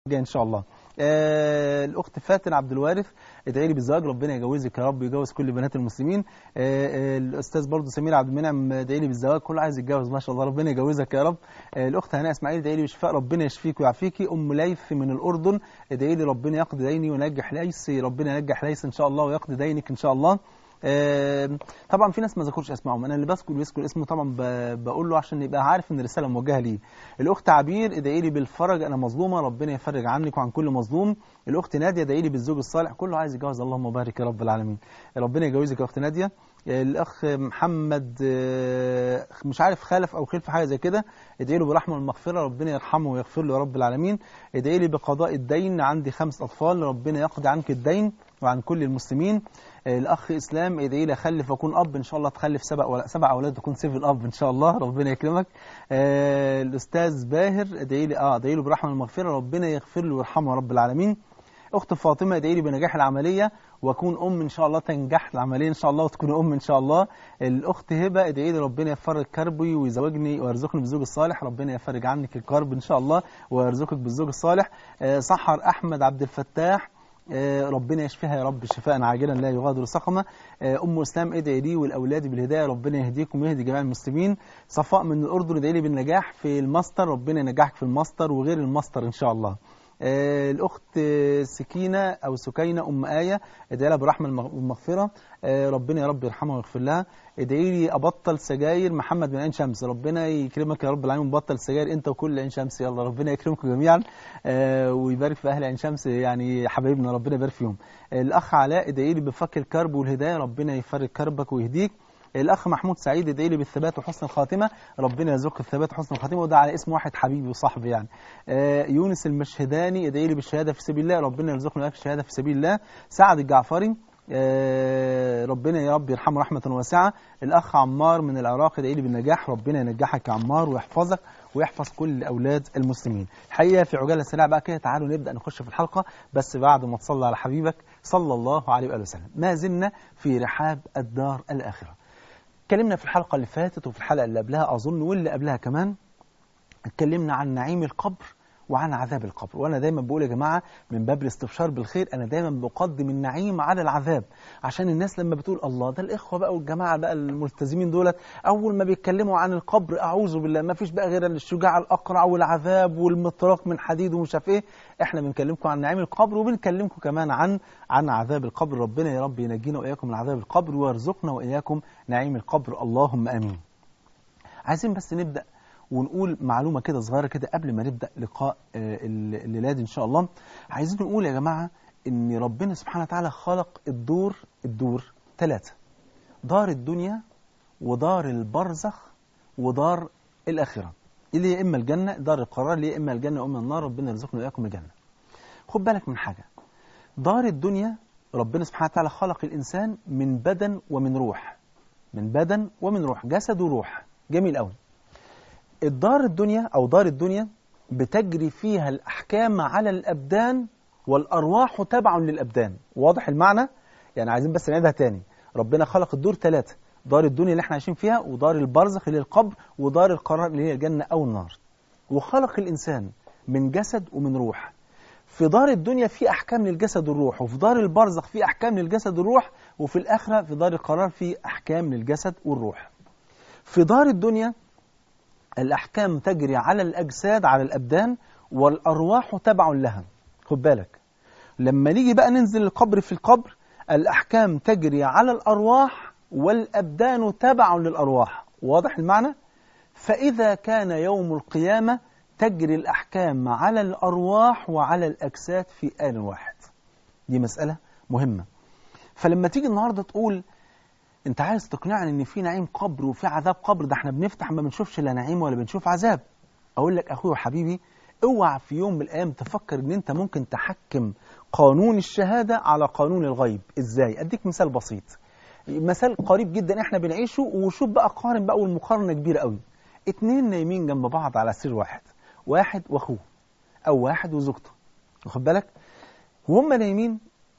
الجاي ان شاء الله آه الاخت فاتن عبد الوارث ادعي لي بالزواج ربنا يجوزك يا رب يجوز كل بنات المسلمين آه آه الاستاذ برضو سمير عبد المنعم ادعي لي بالزواج كله عايز يتجوز ما شاء الله ربنا يجوزك يا رب آه الاخت هناء اسماعيل ادعي لي بالشفاء ربنا يشفيك ويعافيكي ام ليث من الاردن ادعي لي ربنا يقضي ديني وينجح ليث ربنا ينجح ليث ان شاء الله ويقضي دينك ان شاء الله آه، طبعا في ناس ما ذكرش اسمائهم انا اللي بذكر بيذكر اسمه طبعا ب- بقول له عشان يبقى عارف ان الرساله موجهه ليه الاخت عبير ادعي لي بالفرج انا مظلومه ربنا يفرج عنك وعن كل مظلوم الاخت ناديه ادعي لي بالزوج الصالح كله عايز يتجوز اللهم بارك يا رب العالمين ربنا يجوزك يا اخت ناديه آه، الاخ محمد آه، مش عارف خالف او خلف حاجه زي كده ادعي له بالرحمه والمغفره ربنا يرحمه ويغفر له يا رب العالمين ادعي لي بقضاء الدين عندي خمس اطفال ربنا يقضي عنك الدين وعن كل المسلمين آه، الاخ اسلام ادعي لي اخلف واكون اب ان شاء الله تخلف سبع ولا سبع اولاد تكون سيفن اب ان شاء الله ربنا يكرمك آه، الاستاذ باهر ادعي لي اه ادعي له بالرحمه والمغفره ربنا يغفر له ويرحمه يا رب العالمين اخت فاطمه ادعي لي بنجاح العمليه واكون ام ان شاء الله تنجح العمليه ان شاء الله وتكون ام ان شاء الله الاخت هبه ادعي لي ربنا يفرج كربي ويزوجني ويرزقني بالزوج الصالح ربنا يفرج عنك الكرب ان شاء الله ويرزقك بالزوج الصالح آه، سحر احمد عبد الفتاح آه، ربنا يشفيها يا رب شفاء عاجلا لا يغادر سقما آه، ام اسلام ادعي لي والاولاد بالهدايه ربنا يهديكم ويهدي جميع المسلمين صفاء من الاردن ادعي لي بالنجاح في الماستر ربنا ينجحك في الماستر وغير الماستر ان شاء الله آه، الأخت آه، سكينة أو سكينة أم آية ادعي لها بالرحمة المغ- والمغفرة آه، ربنا يا رب يرحمها ويغفر لها ادعي لي أبطل سجاير محمد من عين شمس ربنا يكرمك يا رب العالمين بطل سجاير أنت وكل عين شمس يلا ربنا يكرمكم جميعا آه، ويبارك في أهل عين شمس يعني حبايبنا ربنا يبارك فيهم آه، الأخ علاء ادعي لي بفك الكرب والهداية ربنا يفرج كربك ويهديك الاخ محمود سعيد ادعي لي بالثبات وحسن الخاتمه ربنا يرزقك الثبات وحسن الخاتمه وده على اسم واحد حبيبي وصاحبي يعني آه، يونس المشهداني ادعي لي بالشهاده في سبيل الله ربنا يرزقنا وياك الشهاده في سبيل الله سعد الجعفري آه، ربنا يا رب يرحمه رحمه واسعه الاخ عمار من العراق ادعي لي بالنجاح ربنا ينجحك يا عمار ويحفظك ويحفظ كل اولاد المسلمين الحقيقه في عجاله سريعه بقى كده تعالوا نبدا نخش في الحلقه بس بعد ما تصلي على حبيبك صلى الله عليه واله وسلم ما زلنا في رحاب الدار الاخره اتكلمنا في الحلقة اللي فاتت وفي الحلقة اللي قبلها أظن واللي قبلها كمان اتكلمنا عن نعيم القبر وعن عذاب القبر وانا دايما بقول يا جماعه من باب الاستبشار بالخير انا دايما بقدم النعيم على العذاب عشان الناس لما بتقول الله ده الاخوه بقى والجماعه بقى الملتزمين دولت اول ما بيتكلموا عن القبر اعوذ بالله ما فيش بقى غير الشجاع الاقرع والعذاب والمطراق من حديد ومش عارف ايه احنا بنكلمكم عن نعيم القبر وبنكلمكم كمان عن عن عذاب القبر ربنا يا رب ينجينا واياكم من عذاب القبر ويرزقنا واياكم نعيم القبر اللهم امين عايزين بس نبدا ونقول معلومة كده صغيرة كده قبل ما نبدأ لقاء آه، الليلة دي إن شاء الله عايزين نقول يا جماعة إن ربنا سبحانه وتعالى خلق الدور الدور ثلاثة دار الدنيا ودار البرزخ ودار الآخرة اللي هي إما الجنة دار القرار اللي هي إما الجنة وإما النار ربنا يرزقنا وإياكم الجنة خد بالك من حاجة دار الدنيا ربنا سبحانه وتعالى خلق الإنسان من بدن ومن روح من بدن ومن روح جسد وروح جميل قوي الدار الدنيا أو دار الدنيا بتجري فيها الأحكام على الأبدان والأرواح تبع للأبدان واضح المعنى؟ يعني عايزين بس نعيدها تاني ربنا خلق الدور ثلاثة دار الدنيا اللي احنا عايشين فيها ودار البرزخ اللي هي القبر ودار القرار اللي هي الجنة أو النار وخلق الإنسان من جسد ومن روح في دار الدنيا في أحكام للجسد والروح وفي دار البرزخ في أحكام للجسد والروح وفي الآخرة في دار القرار في أحكام للجسد والروح في دار الدنيا الأحكام تجري على الأجساد على الأبدان والأرواح تبع لها خد بالك لما نيجي بقى ننزل القبر في القبر الأحكام تجري على الأرواح والأبدان تبع للأرواح واضح المعنى؟ فإذا كان يوم القيامة تجري الأحكام على الأرواح وعلى الأجساد في آن واحد دي مسألة مهمة فلما تيجي النهاردة تقول انت عايز تقنعني ان في نعيم قبر وفي عذاب قبر ده احنا بنفتح ما بنشوفش لا نعيم ولا بنشوف عذاب اقول لك اخوي وحبيبي اوعى في يوم من الايام تفكر ان انت ممكن تحكم قانون الشهاده على قانون الغيب ازاي اديك مثال بسيط مثال قريب جدا احنا بنعيشه وشوف بقى قارن بقى والمقارنه كبيره قوي اتنين نايمين جنب بعض على سرير واحد واحد واخوه او واحد وزوجته واخد بالك وهم نايمين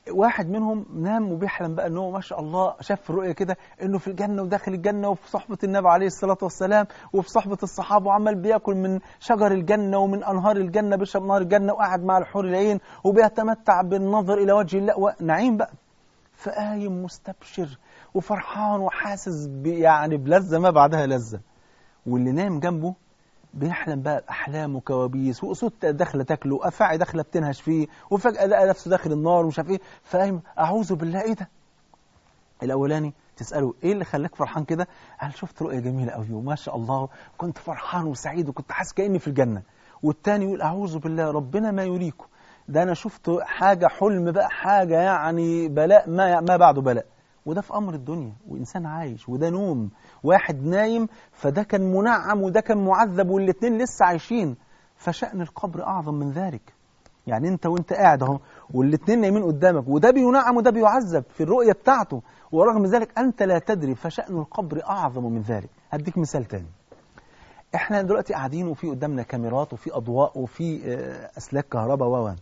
واحد منهم نام وبيحلم بقى ان هو ما شاء الله شاف في الرؤيه كده انه في الجنه وداخل الجنه وفي صحبه النبي عليه الصلاه والسلام وفي صحبه الصحابه وعمال بياكل من شجر الجنه ومن انهار الجنه بيشرب نهر الجنه وقاعد مع الحور العين وبيتمتع بالنظر الى وجه الله نعيم بقى فقايم مستبشر وفرحان وحاسس يعني بلذه ما بعدها لذه واللي نام جنبه بيحلم بقى بأحلام وكوابيس وأسود داخلة تاكله وأفاعي داخلة بتنهش فيه وفجأة لقى نفسه داخل النار ومش عارف إيه فاهم أعوذ بالله إيه ده؟ الأولاني تسأله إيه اللي خلاك فرحان كده؟ قال شفت رؤية جميلة قوي وما شاء الله كنت فرحان وسعيد وكنت حاسس كأني في الجنة والتاني يقول أعوذ بالله ربنا ما يريكم ده أنا شفت حاجة حلم بقى حاجة يعني بلاء ما ما بعده بلاء وده في أمر الدنيا وإنسان عايش وده نوم واحد نايم فده كان منعم وده كان معذب والاتنين لسه عايشين فشأن القبر أعظم من ذلك يعني أنت وأنت قاعد أهو والاتنين نايمين قدامك وده بينعم وده بيعذب في الرؤية بتاعته ورغم ذلك أنت لا تدري فشأن القبر أعظم من ذلك هديك مثال تاني احنا دلوقتي قاعدين وفي قدامنا كاميرات وفي أضواء وفي أسلاك كهرباء و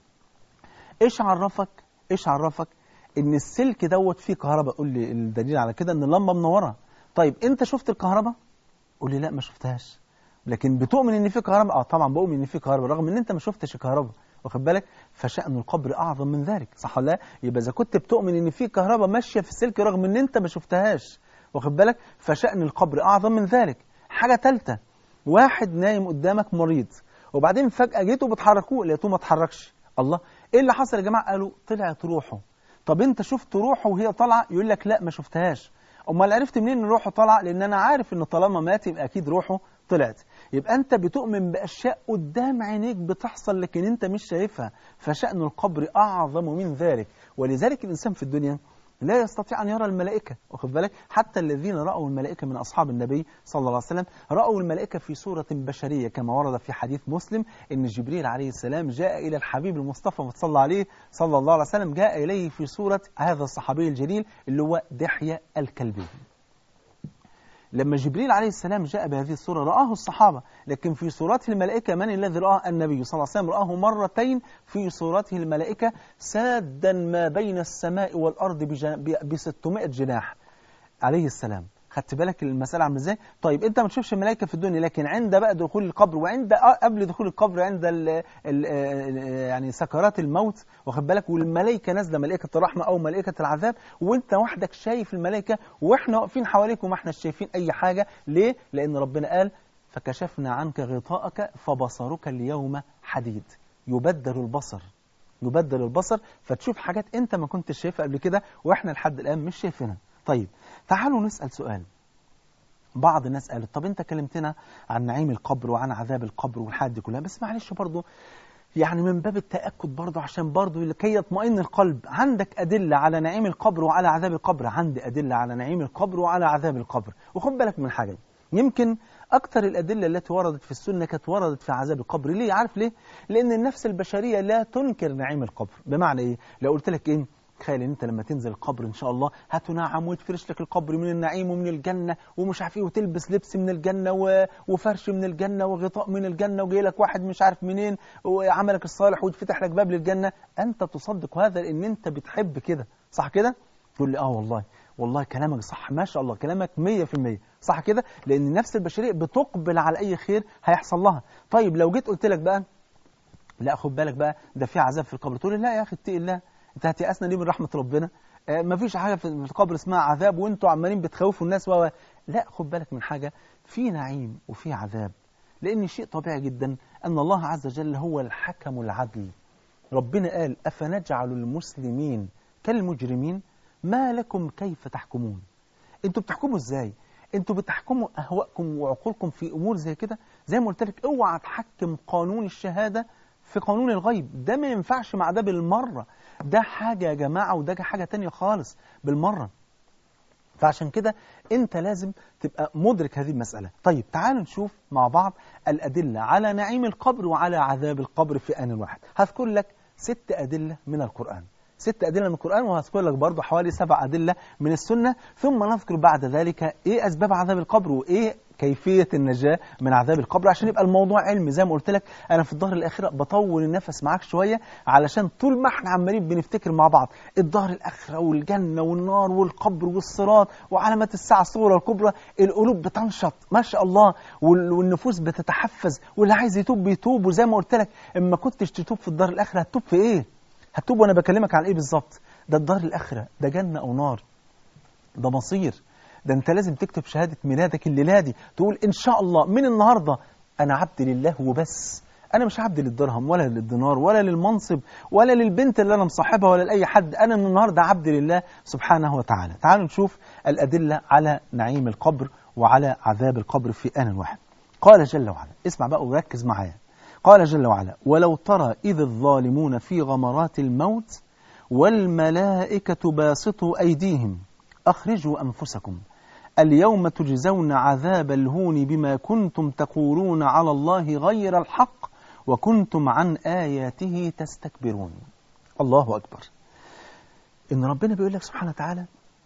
ايش عرفك ايش عرفك ان السلك دوت فيه كهرباء قول لي الدليل على كده ان اللمبه منوره طيب انت شفت الكهرباء قول لي لا ما شفتهاش لكن بتؤمن ان في كهرباء اه طبعا بؤمن ان في كهرباء رغم ان انت ما شفتش الكهرباء واخد بالك فشأن القبر اعظم من ذلك صح ولا لا يبقى اذا كنت بتؤمن ان في كهرباء ماشيه في السلك رغم ان انت ما شفتهاش واخد بالك فشأن القبر اعظم من ذلك حاجه ثالثه واحد نايم قدامك مريض وبعدين فجأة جيتوا بتحركوه لقيتوه ما اتحركش الله ايه اللي حصل يا جماعه قالوا طلعت روحه طب انت شفت روحه وهي طالعه يقول لك لا ما شفتهاش امال عرفت منين ان روحه طالعه لان انا عارف ان طالما مات يبقى اكيد روحه طلعت يبقى انت بتؤمن باشياء قدام عينيك بتحصل لكن انت مش شايفها فشأن القبر اعظم من ذلك ولذلك الانسان في الدنيا لا يستطيع أن يرى الملائكة واخد بالك حتى الذين رأوا الملائكة من أصحاب النبي صلى الله عليه وسلم رأوا الملائكة في صورة بشرية كما ورد في حديث مسلم إن جبريل عليه السلام جاء إلى الحبيب المصطفى صلى عليه صلى الله عليه وسلم جاء إليه في صورة هذا الصحابي الجليل اللي هو دحية الكلبي لما جبريل عليه السلام جاء بهذه الصورة رآه الصحابة لكن في صورته الملائكة من الذي رآه النبي صلى الله عليه وسلم رآه مرتين في صورته الملائكة سادا ما بين السماء والأرض ب 600 جناح عليه السلام خدت بالك المسألة عامله ازاي؟ طيب انت ما تشوفش الملائكة في الدنيا لكن عند بقى دخول القبر وعند قبل دخول القبر عند ال ال يعني سكرات الموت واخد بالك والملائكة نازلة ملائكة الرحمة او ملائكة العذاب وانت وحدك شايف الملائكة واحنا واقفين حواليك وما احنا شايفين اي حاجة ليه؟ لان ربنا قال فكشفنا عنك غطاءك فبصرك اليوم حديد يبدل البصر يبدل البصر فتشوف حاجات انت ما كنتش شايفها قبل كده واحنا لحد الان مش شايفينها طيب تعالوا نسأل سؤال بعض الناس قالت طب انت كلمتنا عن نعيم القبر وعن عذاب القبر والحاجات دي كلها بس معلش برضه يعني من باب التأكد برضه عشان برضه لكي يطمئن القلب عندك أدلة على نعيم القبر وعلى عذاب القبر عندي أدلة على نعيم القبر وعلى عذاب القبر وخد بالك من حاجة يمكن أكثر الأدلة التي وردت في السنة كانت وردت في عذاب القبر ليه عارف ليه لأن النفس البشرية لا تنكر نعيم القبر بمعنى إيه لو قلت لك إيه تخيل ان انت لما تنزل القبر ان شاء الله هتنعم ويتفرش لك القبر من النعيم ومن الجنه ومش عارف ايه وتلبس لبس من الجنه و... وفرش من الجنه وغطاء من الجنه وجاي لك واحد مش عارف منين وعملك الصالح ويتفتح لك باب للجنه انت تصدق هذا لان انت بتحب كده صح كده تقول لي اه والله والله كلامك صح ما شاء الله كلامك 100% صح كده لان النفس البشريه بتقبل على اي خير هيحصل لها طيب لو جيت قلت لك بقى لا خد بالك بقى ده في عذاب في القبر تقول لي لا يا اخي اتقي الله انت هتيأسنا ليه من رحمة ربنا آه مفيش حاجة في القبر اسمها عذاب وانتوا عمالين بتخوفوا الناس و لا خد بالك من حاجة في نعيم وفي عذاب لأن شيء طبيعي جدا أن الله عز وجل هو الحكم العدل ربنا قال أفنجعل المسلمين كالمجرمين ما لكم كيف تحكمون انتوا بتحكموا ازاي انتوا بتحكموا أهواءكم وعقولكم في أمور زي كده زي ما قلت لك اوعى تحكم قانون الشهادة في قانون الغيب ده ما ينفعش مع ده بالمرة ده حاجة يا جماعة وده حاجة تانية خالص بالمرة فعشان كده انت لازم تبقى مدرك هذه المسألة طيب تعالوا نشوف مع بعض الأدلة على نعيم القبر وعلى عذاب القبر في آن واحد هذكر لك ست أدلة من القرآن ست أدلة من القرآن وهذكر لك برضو حوالي سبع أدلة من السنة ثم نذكر بعد ذلك إيه أسباب عذاب القبر وإيه كيفية النجاة من عذاب القبر عشان يبقى الموضوع علمي زي ما قلت لك أنا في الظهر الآخرة بطول النفس معاك شوية علشان طول ما احنا عمالين بنفتكر مع بعض الظهر الآخرة والجنة والنار والقبر والصراط وعلامات الساعة الصغرى الكبرى القلوب بتنشط ما شاء الله وال- والنفوس بتتحفز واللي عايز يتوب بيتوب وزي ما قلت لك اما كنتش تتوب في الدار الآخرة هتتوب في إيه؟ هتتوب وأنا بكلمك عن إيه بالظبط؟ ده الدار الآخرة ده جنة أو نار ده مصير ده انت لازم تكتب شهادة ميلادك الليلة دي تقول ان شاء الله من النهاردة انا عبد لله وبس انا مش عبد للدرهم ولا للدينار ولا للمنصب ولا للبنت اللي انا مصاحبها ولا لاي حد انا من النهارده عبد لله سبحانه وتعالى تعالوا نشوف الادله على نعيم القبر وعلى عذاب القبر في ان واحد قال جل وعلا اسمع بقى وركز معايا قال جل وعلا ولو ترى اذ الظالمون في غمرات الموت والملائكه باسطوا ايديهم اخرجوا انفسكم اليوم تجزون عذاب الهون بما كنتم تقولون على الله غير الحق وكنتم عن آياته تستكبرون الله أكبر إن ربنا بيقول لك سبحانه وتعالى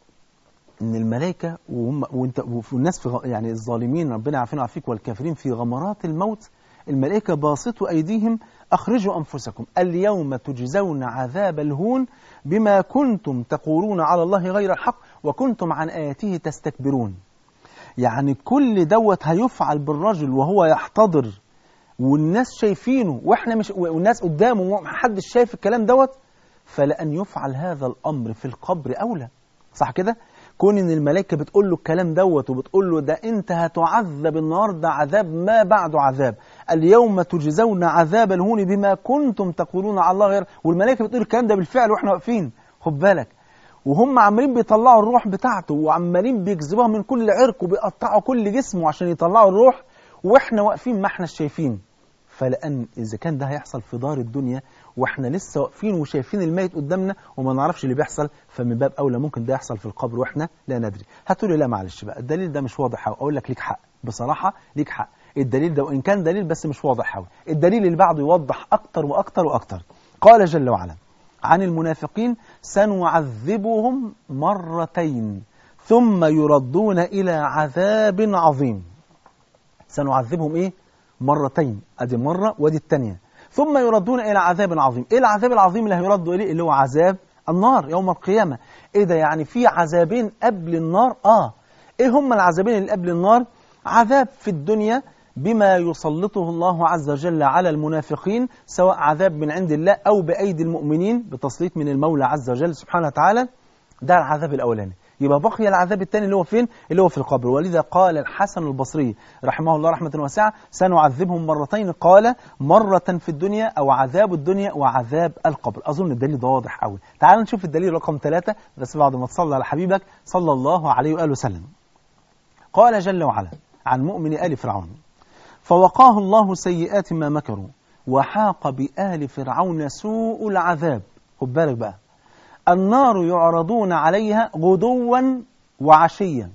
إن الملائكة وهم وانت والناس في غ- يعني الظالمين ربنا يعافينا ويعافيك والكافرين في غمرات الموت الملائكة باسطوا أيديهم أخرجوا أنفسكم اليوم تجزون عذاب الهون بما كنتم تقولون على الله غير الحق وكنتم عن آياته تستكبرون يعني كل دوت هيفعل بالرجل وهو يحتضر والناس شايفينه واحنا مش والناس قدامه ومحدش شايف الكلام دوت فلأن يفعل هذا الأمر في القبر أولى صح كده؟ كون ان الملائكه بتقول له الكلام دوت وبتقول له ده انت هتعذب النهارده عذاب ما بعده عذاب اليوم تجزون عذاب الهون بما كنتم تقولون على الله غير والملائكه بتقول الكلام ده بالفعل واحنا واقفين خد بالك وهم عمالين بيطلعوا الروح بتاعته وعمالين بيجذبوها من كل عرق وبيقطعوا كل جسمه عشان يطلعوا الروح واحنا واقفين ما احنا شايفين فلان اذا كان ده هيحصل في دار الدنيا واحنا لسه واقفين وشايفين الميت قدامنا وما نعرفش اللي بيحصل فمن باب اولى ممكن ده يحصل في القبر واحنا لا ندري هتقولي لا معلش بقى الدليل ده مش واضح قوي اقول لك ليك حق بصراحه ليك حق الدليل ده وان كان دليل بس مش واضح قوي الدليل اللي بعده يوضح اكتر واكتر واكتر قال جل وعلا عن المنافقين سنعذبهم مرتين ثم يردون الى عذاب عظيم سنعذبهم ايه مرتين ادي مره ودي الثانيه ثم يردون الى عذاب عظيم ايه العذاب العظيم اللي هيردوا اليه اللي هو عذاب النار يوم القيامه ايه ده يعني في عذابين قبل النار اه ايه هم العذابين اللي قبل النار عذاب في الدنيا بما يسلطه الله عز وجل على المنافقين سواء عذاب من عند الله او بايدي المؤمنين بتسليط من المولى عز وجل سبحانه وتعالى ده العذاب الاولاني يبقى بقي العذاب الثاني اللي هو فين اللي هو في القبر ولذا قال الحسن البصري رحمه الله رحمة واسعة سنعذبهم مرتين قال مرة في الدنيا أو عذاب الدنيا وعذاب القبر أظن الدليل ده واضح قوي تعال نشوف الدليل رقم ثلاثة بس بعد ما تصلى على حبيبك صلى الله عليه وآله وسلم قال جل وعلا عن مؤمن آل فرعون فوقاه الله سيئات ما مكروا وحاق بآل فرعون سوء العذاب خد بالك بقى النار يعرضون عليها غدوا وعشيا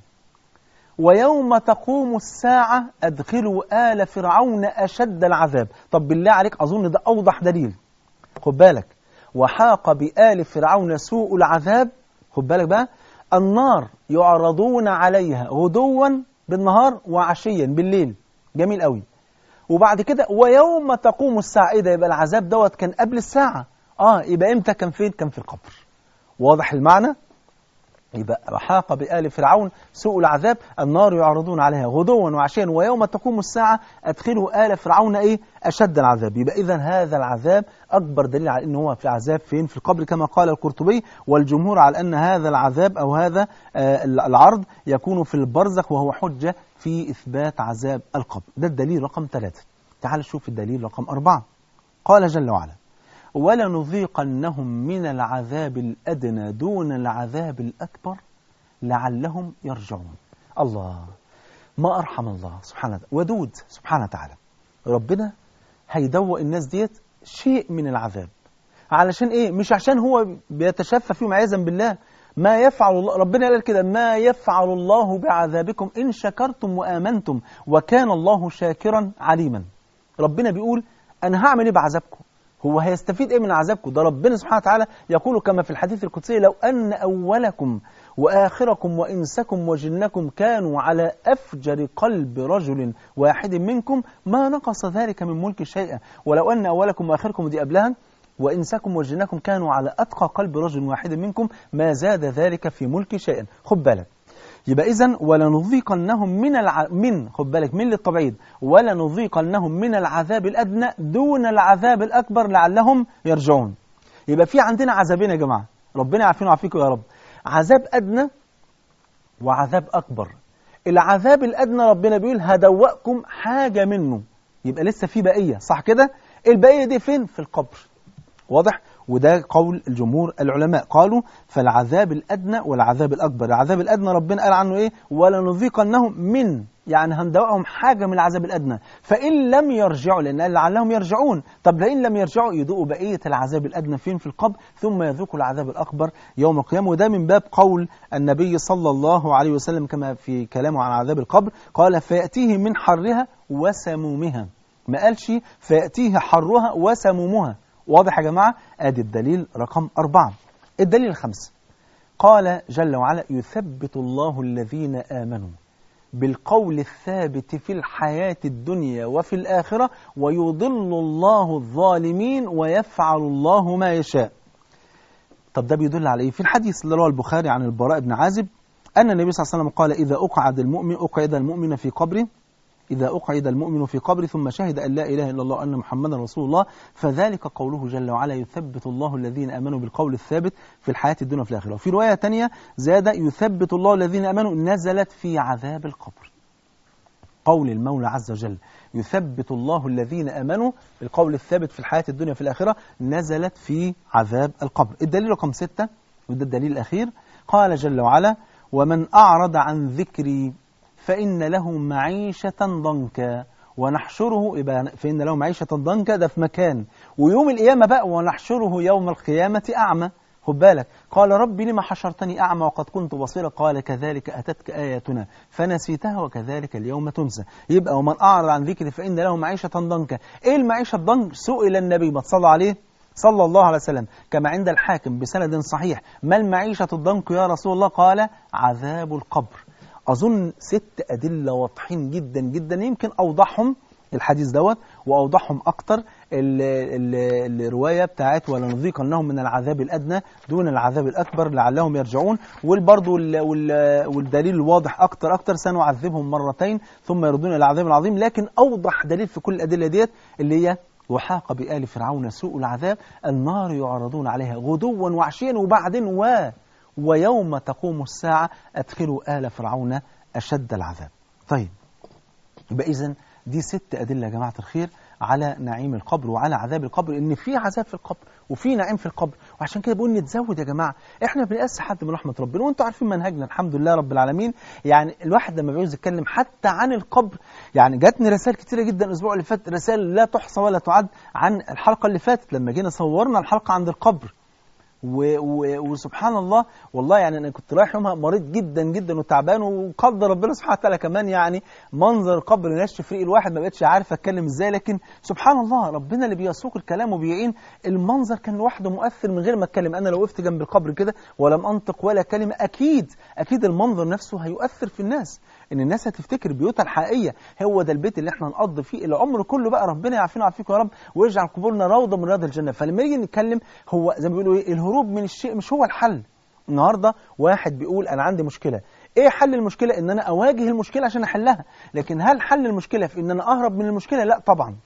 ويوم تقوم الساعة أدخلوا آل فرعون أشد العذاب طب بالله عليك أظن ده أوضح دليل خد بالك وحاق بآل فرعون سوء العذاب خد بالك بقى النار يعرضون عليها غدوا بالنهار وعشيا بالليل جميل قوي وبعد كده ويوم تقوم الساعة إيه ده يبقى العذاب دوت كان قبل الساعة آه يبقى إمتى كان فين كان في القبر واضح المعنى يبقى وحاق بآل فرعون سوء العذاب النار يعرضون عليها غدوا وعشيا ويوم تقوم الساعة أدخلوا آل فرعون إيه أشد العذاب يبقى إذا هذا العذاب أكبر دليل على أنه هو في عذاب فين في القبر كما قال القرطبي والجمهور على أن هذا العذاب أو هذا آه العرض يكون في البرزخ وهو حجة في إثبات عذاب القبر ده الدليل رقم ثلاثة تعال نشوف الدليل رقم أربعة قال جل وعلا ولنذيقنهم من العذاب الأدنى دون العذاب الأكبر لعلهم يرجعون الله ما أرحم الله سبحانه وتعالى ودود سبحانه وتعالى ربنا هيدوق الناس ديت شيء من العذاب علشان إيه مش عشان هو بيتشفى فيهم عياذا بالله ما يفعل الله ربنا قال كده ما يفعل الله بعذابكم إن شكرتم وآمنتم وكان الله شاكرا عليما ربنا بيقول أنا هعمل إيه بعذابكم هو هيستفيد ايه من عذابكم ده ربنا سبحانه وتعالى يقول كما في الحديث القدسي لو ان اولكم واخركم وانسكم وجنكم كانوا على افجر قلب رجل واحد منكم ما نقص ذلك من ملك شيئا ولو ان اولكم واخركم دي قبلها وإنسكم وجنكم كانوا على أتقى قلب رجل واحد منكم ما زاد ذلك في ملك شيئا خد بالك يبقى إذن ولنذيقنهم من الع... من خد بالك من للتبعيد ولنذيقنهم من العذاب الأدنى دون العذاب الأكبر لعلهم يرجعون يبقى في عندنا عذابين يا جماعة ربنا يعافينا ويعافيكم يا رب عذاب أدنى وعذاب أكبر العذاب الأدنى ربنا بيقول هدوأكم حاجة منه يبقى لسه في بقية صح كده البقية دي فين في القبر واضح وده قول الجمهور العلماء قالوا فالعذاب الأدنى والعذاب الأكبر العذاب الأدنى ربنا قال عنه إيه ولنذيقنهم من يعني هندوقهم حاجة من العذاب الأدنى فإن لم يرجعوا لأن قال لعلهم يرجعون طب لئن لم يرجعوا يذوقوا بقية العذاب الأدنى فين في القبر ثم يذوقوا العذاب الأكبر يوم القيامة وده من باب قول النبي صلى الله عليه وسلم كما في كلامه عن عذاب القبر قال فيأتيه من حرها وسمومها ما قالش فيأتيه حرها وسمومها واضح يا جماعة ادي الدليل رقم أربعة الدليل الخامس قال جل وعلا يثبت الله الذين آمنوا بالقول الثابت في الحياة الدنيا وفي الآخرة ويضل الله الظالمين ويفعل الله ما يشاء طب ده بيدل على ايه في الحديث اللي رواه البخاري عن البراء بن عازب أن النبي صلى الله عليه وسلم قال إذا أقعد المؤمن أقعد المؤمن في قبره إذا أقعد المؤمن في قبر ثم شهد أن لا إله إلا الله وأن محمدا رسول الله فذلك قوله جل وعلا يثبت الله الذين آمنوا بالقول الثابت في الحياة الدنيا وفي الآخرة وفي رواية تانية زاد يثبت الله الذين آمنوا نزلت في عذاب القبر قول المولى عز وجل يثبت الله الذين آمنوا بالقول الثابت في الحياة الدنيا وفي الآخرة نزلت في عذاب القبر الدليل رقم ستة وده الدليل الأخير قال جل وعلا ومن أعرض عن ذكري فإن له معيشة ضنكا ونحشره يبقى فإن له معيشة ضنكا ده في مكان ويوم القيامة بقى ونحشره يوم القيامة أعمى خد بالك قال ربي لما حشرتني أعمى وقد كنت بصيرا قال كذلك أتتك آياتنا فنسيتها وكذلك اليوم تنسى يبقى ومن أعرض عن ذكري فإن له معيشة ضنكا إيه المعيشة الضنك سئل النبي ما تصلى عليه صلى الله عليه وسلم كما عند الحاكم بسند صحيح ما المعيشة الضنك يا رسول الله قال عذاب القبر أظن ست أدلة واضحين جدا جدا يمكن أوضحهم الحديث دوت وأوضحهم أكتر ال ال الرواية بتاعت ولنذيقنهم من العذاب الأدنى دون العذاب الأكبر لعلهم يرجعون والبرضو والدليل الواضح أكتر أكتر سنعذبهم مرتين ثم يردون إلى العذاب العظيم لكن أوضح دليل في كل الأدلة ديت اللي هي وحاق بآل فرعون سوء العذاب النار يعرضون عليها غدوا وعشيا وبعدين و ويوم تقوم الساعة أدخلوا آل فرعون أشد العذاب طيب يبقى إذن دي ست أدلة يا جماعة الخير على نعيم القبر وعلى عذاب القبر ان في عذاب في القبر وفي نعيم في القبر وعشان كده بقول نتزود يا جماعه احنا بنقاس حد من رحمه ربنا وانتوا عارفين منهجنا الحمد لله رب العالمين يعني الواحد لما بيعوز يتكلم حتى عن القبر يعني جاتني رسائل كتيره جدا الاسبوع اللي فات رسائل لا تحصى ولا تعد عن الحلقه اللي فاتت لما جينا صورنا الحلقه عند القبر و و وسبحان الله والله يعني انا كنت رايح يومها مريض جدا جدا وتعبان وقدر ربنا سبحانه وتعالى كمان يعني منظر القبر نشف ريق الواحد ما بقتش عارف اتكلم ازاي لكن سبحان الله ربنا اللي بيسوق الكلام وبيعين المنظر كان لوحده مؤثر من غير ما اتكلم انا لو وقفت جنب القبر كده ولم انطق ولا كلمه اكيد اكيد المنظر نفسه هيؤثر في الناس ان الناس هتفتكر بيوتها الحقيقيه هو ده البيت اللي احنا نقضي فيه العمر كله بقى ربنا يعافينا ويعافيكم يا رب ويجعل قبورنا روضه من رياض الجنه فلما نيجي نتكلم هو زي ما بيقولوا ايه الهروب من الشيء مش هو الحل النهارده واحد بيقول انا عندي مشكله ايه حل المشكله ان انا اواجه المشكله عشان احلها لكن هل حل المشكله في ان انا اهرب من المشكله لا طبعا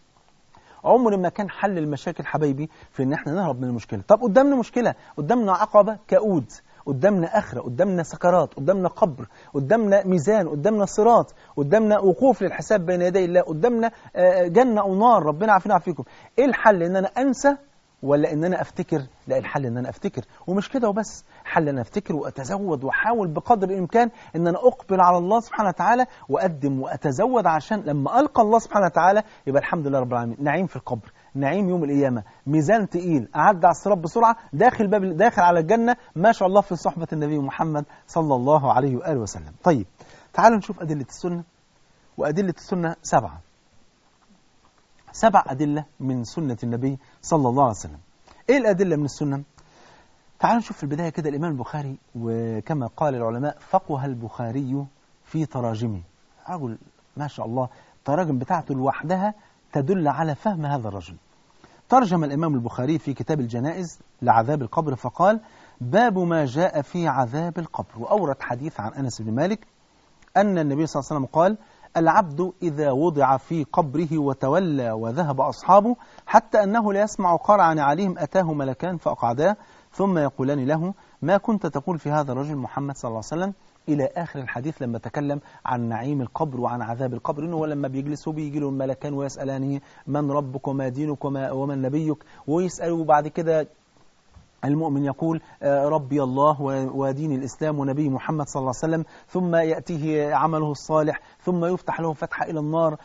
عمر ما كان حل المشاكل حبايبي في ان احنا نهرب من المشكله طب قدامنا مشكله قدامنا عقبه كؤود قدامنا آخرة قدامنا سكرات قدامنا قبر قدامنا ميزان قدامنا صراط قدامنا وقوف للحساب بين يدي الله قدامنا جنة أو نار ربنا عافينا وعافيكم إيه الحل إن أنا أنسى ولا ان انا افتكر لا الحل ان انا افتكر ومش كده وبس حل ان انا افتكر واتزود واحاول بقدر الامكان ان انا اقبل على الله سبحانه وتعالى واقدم واتزود عشان لما القى الله سبحانه وتعالى يبقى الحمد لله رب العالمين نعيم في القبر نعيم يوم القيامه ميزان تقيل اعدي على الصراط بسرعه داخل باب داخل على الجنه ما شاء الله في صحبه النبي محمد صلى الله عليه واله وسلم طيب تعالوا نشوف ادله السنه وادله السنه سبعه سبع أدلة من سنة النبي صلى الله عليه وسلم إيه الأدلة من السنة؟ تعالوا نشوف في البداية كده الإمام البخاري وكما قال العلماء فقه البخاري في تراجمه رجل ما شاء الله التراجم بتاعته لوحدها تدل على فهم هذا الرجل ترجم الإمام البخاري في كتاب الجنائز لعذاب القبر فقال باب ما جاء في عذاب القبر وأورد حديث عن أنس بن مالك أن النبي صلى الله عليه وسلم قال العبد إذا وضع في قبره وتولى وذهب أصحابه حتى أنه لا يسمع قرعا عليهم أتاه ملكان فأقعداه ثم يقولان له ما كنت تقول في هذا الرجل محمد صلى الله عليه وسلم إلى آخر الحديث لما تكلم عن نعيم القبر وعن عذاب القبر إنه لما بيجلس بيجي له الملكان ويسألانه من ربك وما دينك وما ومن نبيك ويسأله بعد كده المؤمن يقول ربي الله ودين الإسلام ونبي محمد صلى الله عليه وسلم ثم يأتيه عمله الصالح ثم يفتح له فتح إلى النار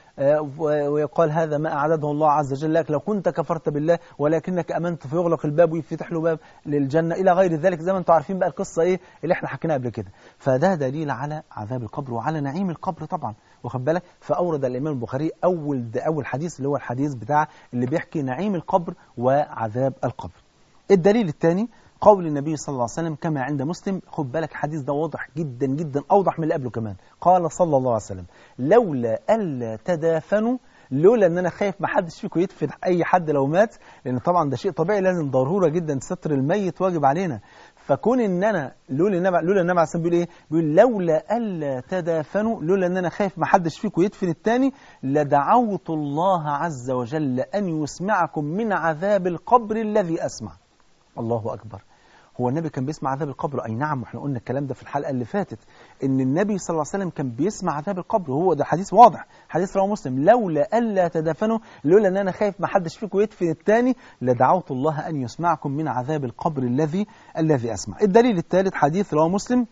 ويقال هذا ما أعدده الله عز وجل لك لو كنت كفرت بالله ولكنك أمنت فيغلق الباب ويفتح له باب للجنة إلى غير ذلك زي ما أنتم عارفين بقى القصة إيه اللي احنا حكيناها قبل كده فده دليل على عذاب القبر وعلى نعيم القبر طبعا واخد بالك فأورد الإمام البخاري أول أول حديث اللي هو الحديث بتاع اللي بيحكي نعيم القبر وعذاب القبر الدليل الثاني قول النبي صلى الله عليه وسلم كما عند مسلم خد بالك الحديث ده واضح جدا جدا أوضح من اللي قبله كمان قال صلى الله عليه وسلم لولا ألا تدافنوا لولا ان انا خايف ما حدش فيكم يدفن اي حد لو مات لان طبعا ده شيء طبيعي لازم ضروره جدا ستر الميت واجب علينا فكون ان انا لولا النبي لولا النبي عليه الصلاه بيقول ايه بيقول لولا الا تدافنوا لولا ان انا خايف ما حدش فيكم يدفن الثاني لدعوت الله عز وجل ان يسمعكم من عذاب القبر الذي اسمع الله أكبر هو النبي كان بيسمع عذاب القبر أي نعم واحنا قلنا الكلام ده في الحلقة اللي فاتت إن النبي صلى الله عليه وسلم كان بيسمع عذاب القبر وهو ده حديث واضح حديث رواه مسلم لولا ألا تدفنوا لولا أن أنا خايف ما حدش فيكم يدفن الثاني لدعوت الله أن يسمعكم من عذاب القبر الذي الذي أسمع الدليل الثالث حديث رواه مسلم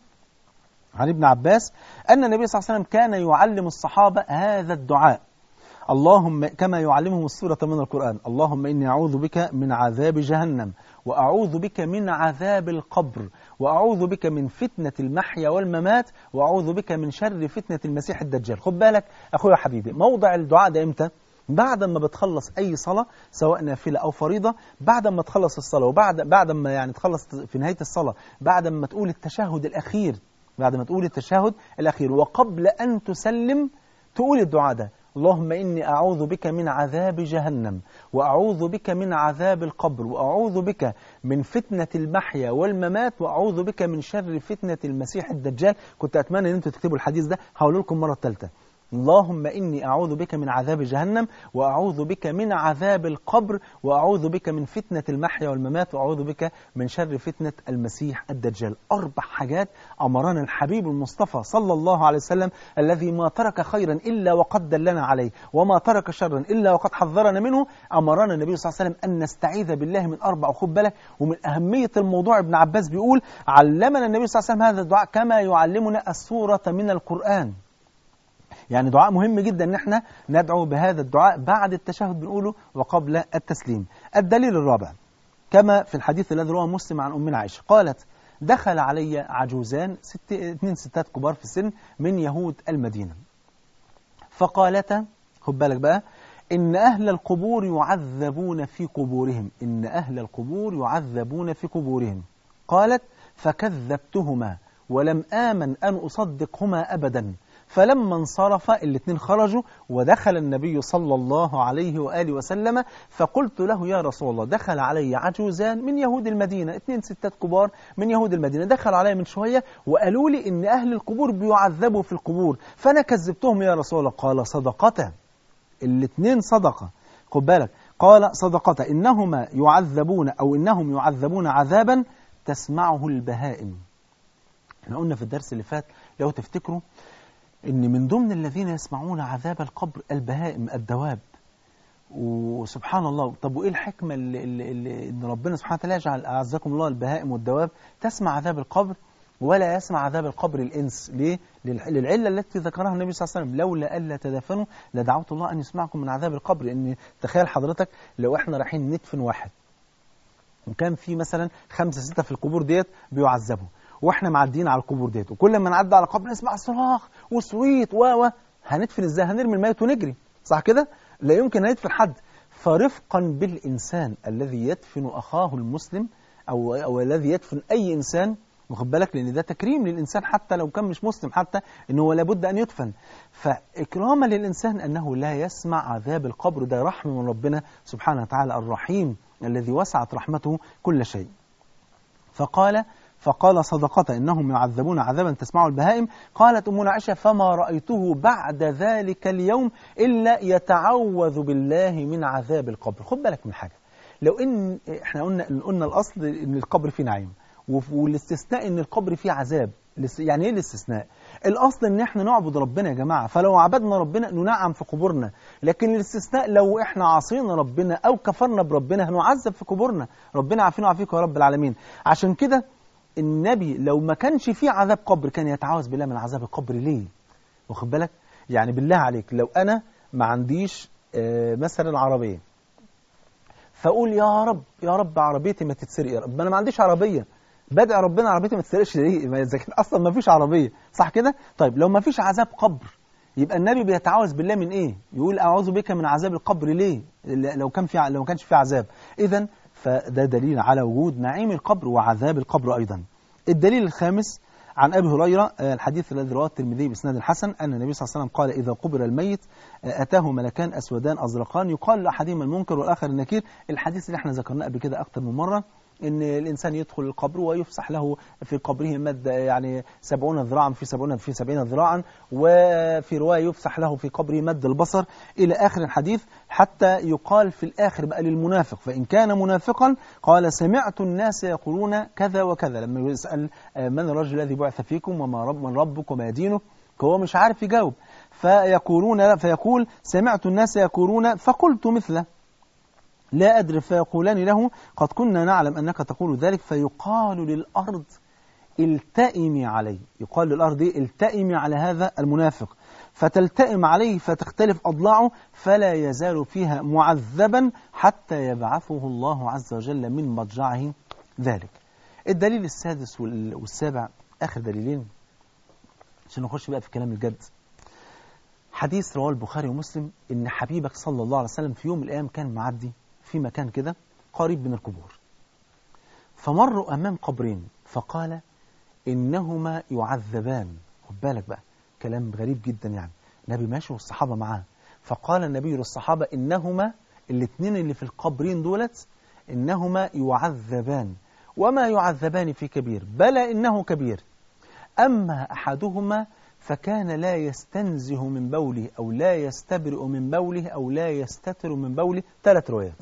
عن ابن عباس أن النبي صلى الله عليه وسلم كان يعلم الصحابة هذا الدعاء اللهم كما يعلمهم السورة من القرآن اللهم إني أعوذ بك من عذاب جهنم وأعوذ بك من عذاب القبر وأعوذ بك من فتنة المحيا والممات وأعوذ بك من شر فتنة المسيح الدجال خد بالك أخويا حبيبي موضع الدعاء ده إمتى؟ بعد ما بتخلص أي صلاة سواء نافلة أو فريضة بعد ما تخلص الصلاة وبعد بعد ما يعني تخلص في نهاية الصلاة بعد ما تقول التشهد الأخير بعد ما تقول التشهد الأخير وقبل أن تسلم تقول الدعاء ده اللهم إني أعوذ بك من عذاب جهنم وأعوذ بك من عذاب القبر وأعوذ بك من فتنة المحيا والممات وأعوذ بك من شر فتنة المسيح الدجال كنت أتمنى أن أنتم تكتبوا الحديث ده هقول لكم مرة ثالثة اللهم إني أعوذ بك من عذاب جهنم وأعوذ بك من عذاب القبر وأعوذ بك من فتنة المحيا والممات وأعوذ بك من شر فتنة المسيح الدجال أربع حاجات أمرنا الحبيب المصطفى صلى الله عليه وسلم الذي ما ترك خيرا إلا وقد دلنا عليه وما ترك شرا إلا وقد حذرنا منه أمرنا النبي صلى الله عليه وسلم أن نستعيذ بالله من أربع خد بالك ومن أهمية الموضوع ابن عباس بيقول علمنا النبي صلى الله عليه وسلم هذا الدعاء كما يعلمنا السورة من القرآن يعني دعاء مهم جدا ان احنا ندعو بهذا الدعاء بعد التشهد بنقوله وقبل التسليم الدليل الرابع كما في الحديث الذي رواه مسلم عن أمنا عائشة قالت دخل علي عجوزان ست اثنين ستات كبار في السن من يهود المدينة فقالتا خد بالك بقى إن أهل القبور يعذبون في قبورهم إن أهل القبور يعذبون في قبورهم قالت فكذبتهما ولم آمن أن أصدقهما أبدا فلما انصرف الاثنين خرجوا ودخل النبي صلى الله عليه وآله وسلم فقلت له يا رسول الله دخل علي عجوزان من يهود المدينة اثنين ستات كبار من يهود المدينة دخل علي من شوية وقالوا لي إن أهل القبور بيعذبوا في القبور فأنا كذبتهم يا رسول الله قال صدقته الاثنين صدقة خد بالك قال صدقته إنهما يعذبون أو إنهم يعذبون عذابا تسمعه البهائم احنا قلنا في الدرس اللي فات لو تفتكروا ان من ضمن الذين يسمعون عذاب القبر البهائم الدواب وسبحان الله طب وايه الحكمه اللي, اللي, اللي ان ربنا سبحانه وتعالى يجعل اعزكم الله البهائم والدواب تسمع عذاب القبر ولا يسمع عذاب القبر الانس ليه للعله التي ذكرها النبي صلى الله عليه وسلم لولا الا تدفنوا لدعوت الله ان يسمعكم من عذاب القبر ان تخيل حضرتك لو احنا رايحين ندفن واحد وكان في مثلا خمسه سته في القبور ديت بيعذبوا واحنا معديين على القبور ديت وكل ما نعدي على قبر نسمع صراخ وصويت و و هندفن ازاي هنرمي الميت ونجري صح كده لا يمكن ندفن حد فرفقا بالإنسان الذي يدفن أخاه المسلم أو, أو الذي يدفن أي إنسان واخد بالك لأن ده تكريم للإنسان حتى لو كان مش مسلم حتى إنه هو لابد أن يدفن فإكراما للإنسان أنه لا يسمع عذاب القبر ده رحمة من ربنا سبحانه وتعالى الرحيم الذي وسعت رحمته كل شيء فقال فقال صدقة إنهم يعذبون عذابا تسمعه البهائم قالت أمنا عائشة فما رأيته بعد ذلك اليوم إلا يتعوذ بالله من عذاب القبر خد بالك من حاجة لو إن إحنا قلنا قلنا الأصل إن القبر فيه نعيم والاستثناء إن القبر فيه عذاب يعني إيه الاستثناء الأصل إن إحنا نعبد ربنا يا جماعة فلو عبدنا ربنا ننعم في قبورنا لكن الاستثناء لو إحنا عصينا ربنا أو كفرنا بربنا هنعذب في قبورنا ربنا عافينا وعافيكم يا رب العالمين عشان كده النبي لو ما كانش فيه عذاب قبر كان يتعاوز بالله من عذاب القبر ليه واخد بالك يعني بالله عليك لو انا ما عنديش آه مثلا عربيه فاقول يا رب يا رب عربيتي ما تتسرق يا رب ما انا ما عنديش عربيه بدعي ربنا عربيتي ما تتسرقش ليه ما اذا كان اصلا ما فيش عربيه صح كده طيب لو ما فيش عذاب قبر يبقى النبي بيتعاوز بالله من ايه يقول اعوذ بك من عذاب القبر ليه لو كان في لو ما كانش في عذاب اذا فده دليل على وجود نعيم القبر وعذاب القبر أيضا الدليل الخامس عن أبي هريرة الحديث الذي رواه الترمذي بإسناد حسن أن النبي صلى الله عليه وسلم قال إذا قبر الميت أتاه ملكان أسودان أزرقان يقال لأحدهما المنكر والآخر النكير الحديث اللي احنا ذكرناه قبل كده أكثر من مرة ان الانسان يدخل القبر ويفسح له في قبره مد يعني 70 ذراعا في 70 في 70 ذراعا وفي روايه يفسح له في قبره مد البصر الى اخر الحديث حتى يقال في الاخر بقى للمنافق فان كان منافقا قال سمعت الناس يقولون كذا وكذا لما يسال من الرجل الذي بعث فيكم وما رب من ربك وما دينك هو مش عارف يجاوب فيقولون فيقول سمعت الناس يقولون فقلت مثله لا أدري فيقولان له قد كنا نعلم أنك تقول ذلك فيقال للأرض التئمي عليه يقال للأرض التئمي على هذا المنافق فتلتئم عليه فتختلف أضلاعه فلا يزال فيها معذبا حتى يبعثه الله عز وجل من مضجعه ذلك الدليل السادس والسابع آخر دليلين عشان نخش بقى في كلام الجد حديث رواه البخاري ومسلم إن حبيبك صلى الله عليه وسلم في يوم من الأيام كان معدي في مكان كده قريب من القبور فمروا أمام قبرين فقال إنهما يعذبان خد بالك بقى كلام غريب جدا يعني النبي ماشي والصحابة معاه فقال النبي للصحابة إنهما الاثنين اللي في القبرين دولت إنهما يعذبان وما يعذبان في كبير بلى إنه كبير أما أحدهما فكان لا يستنزه من بوله أو لا يستبرئ من بوله أو لا يستتر من بوله ثلاث روايات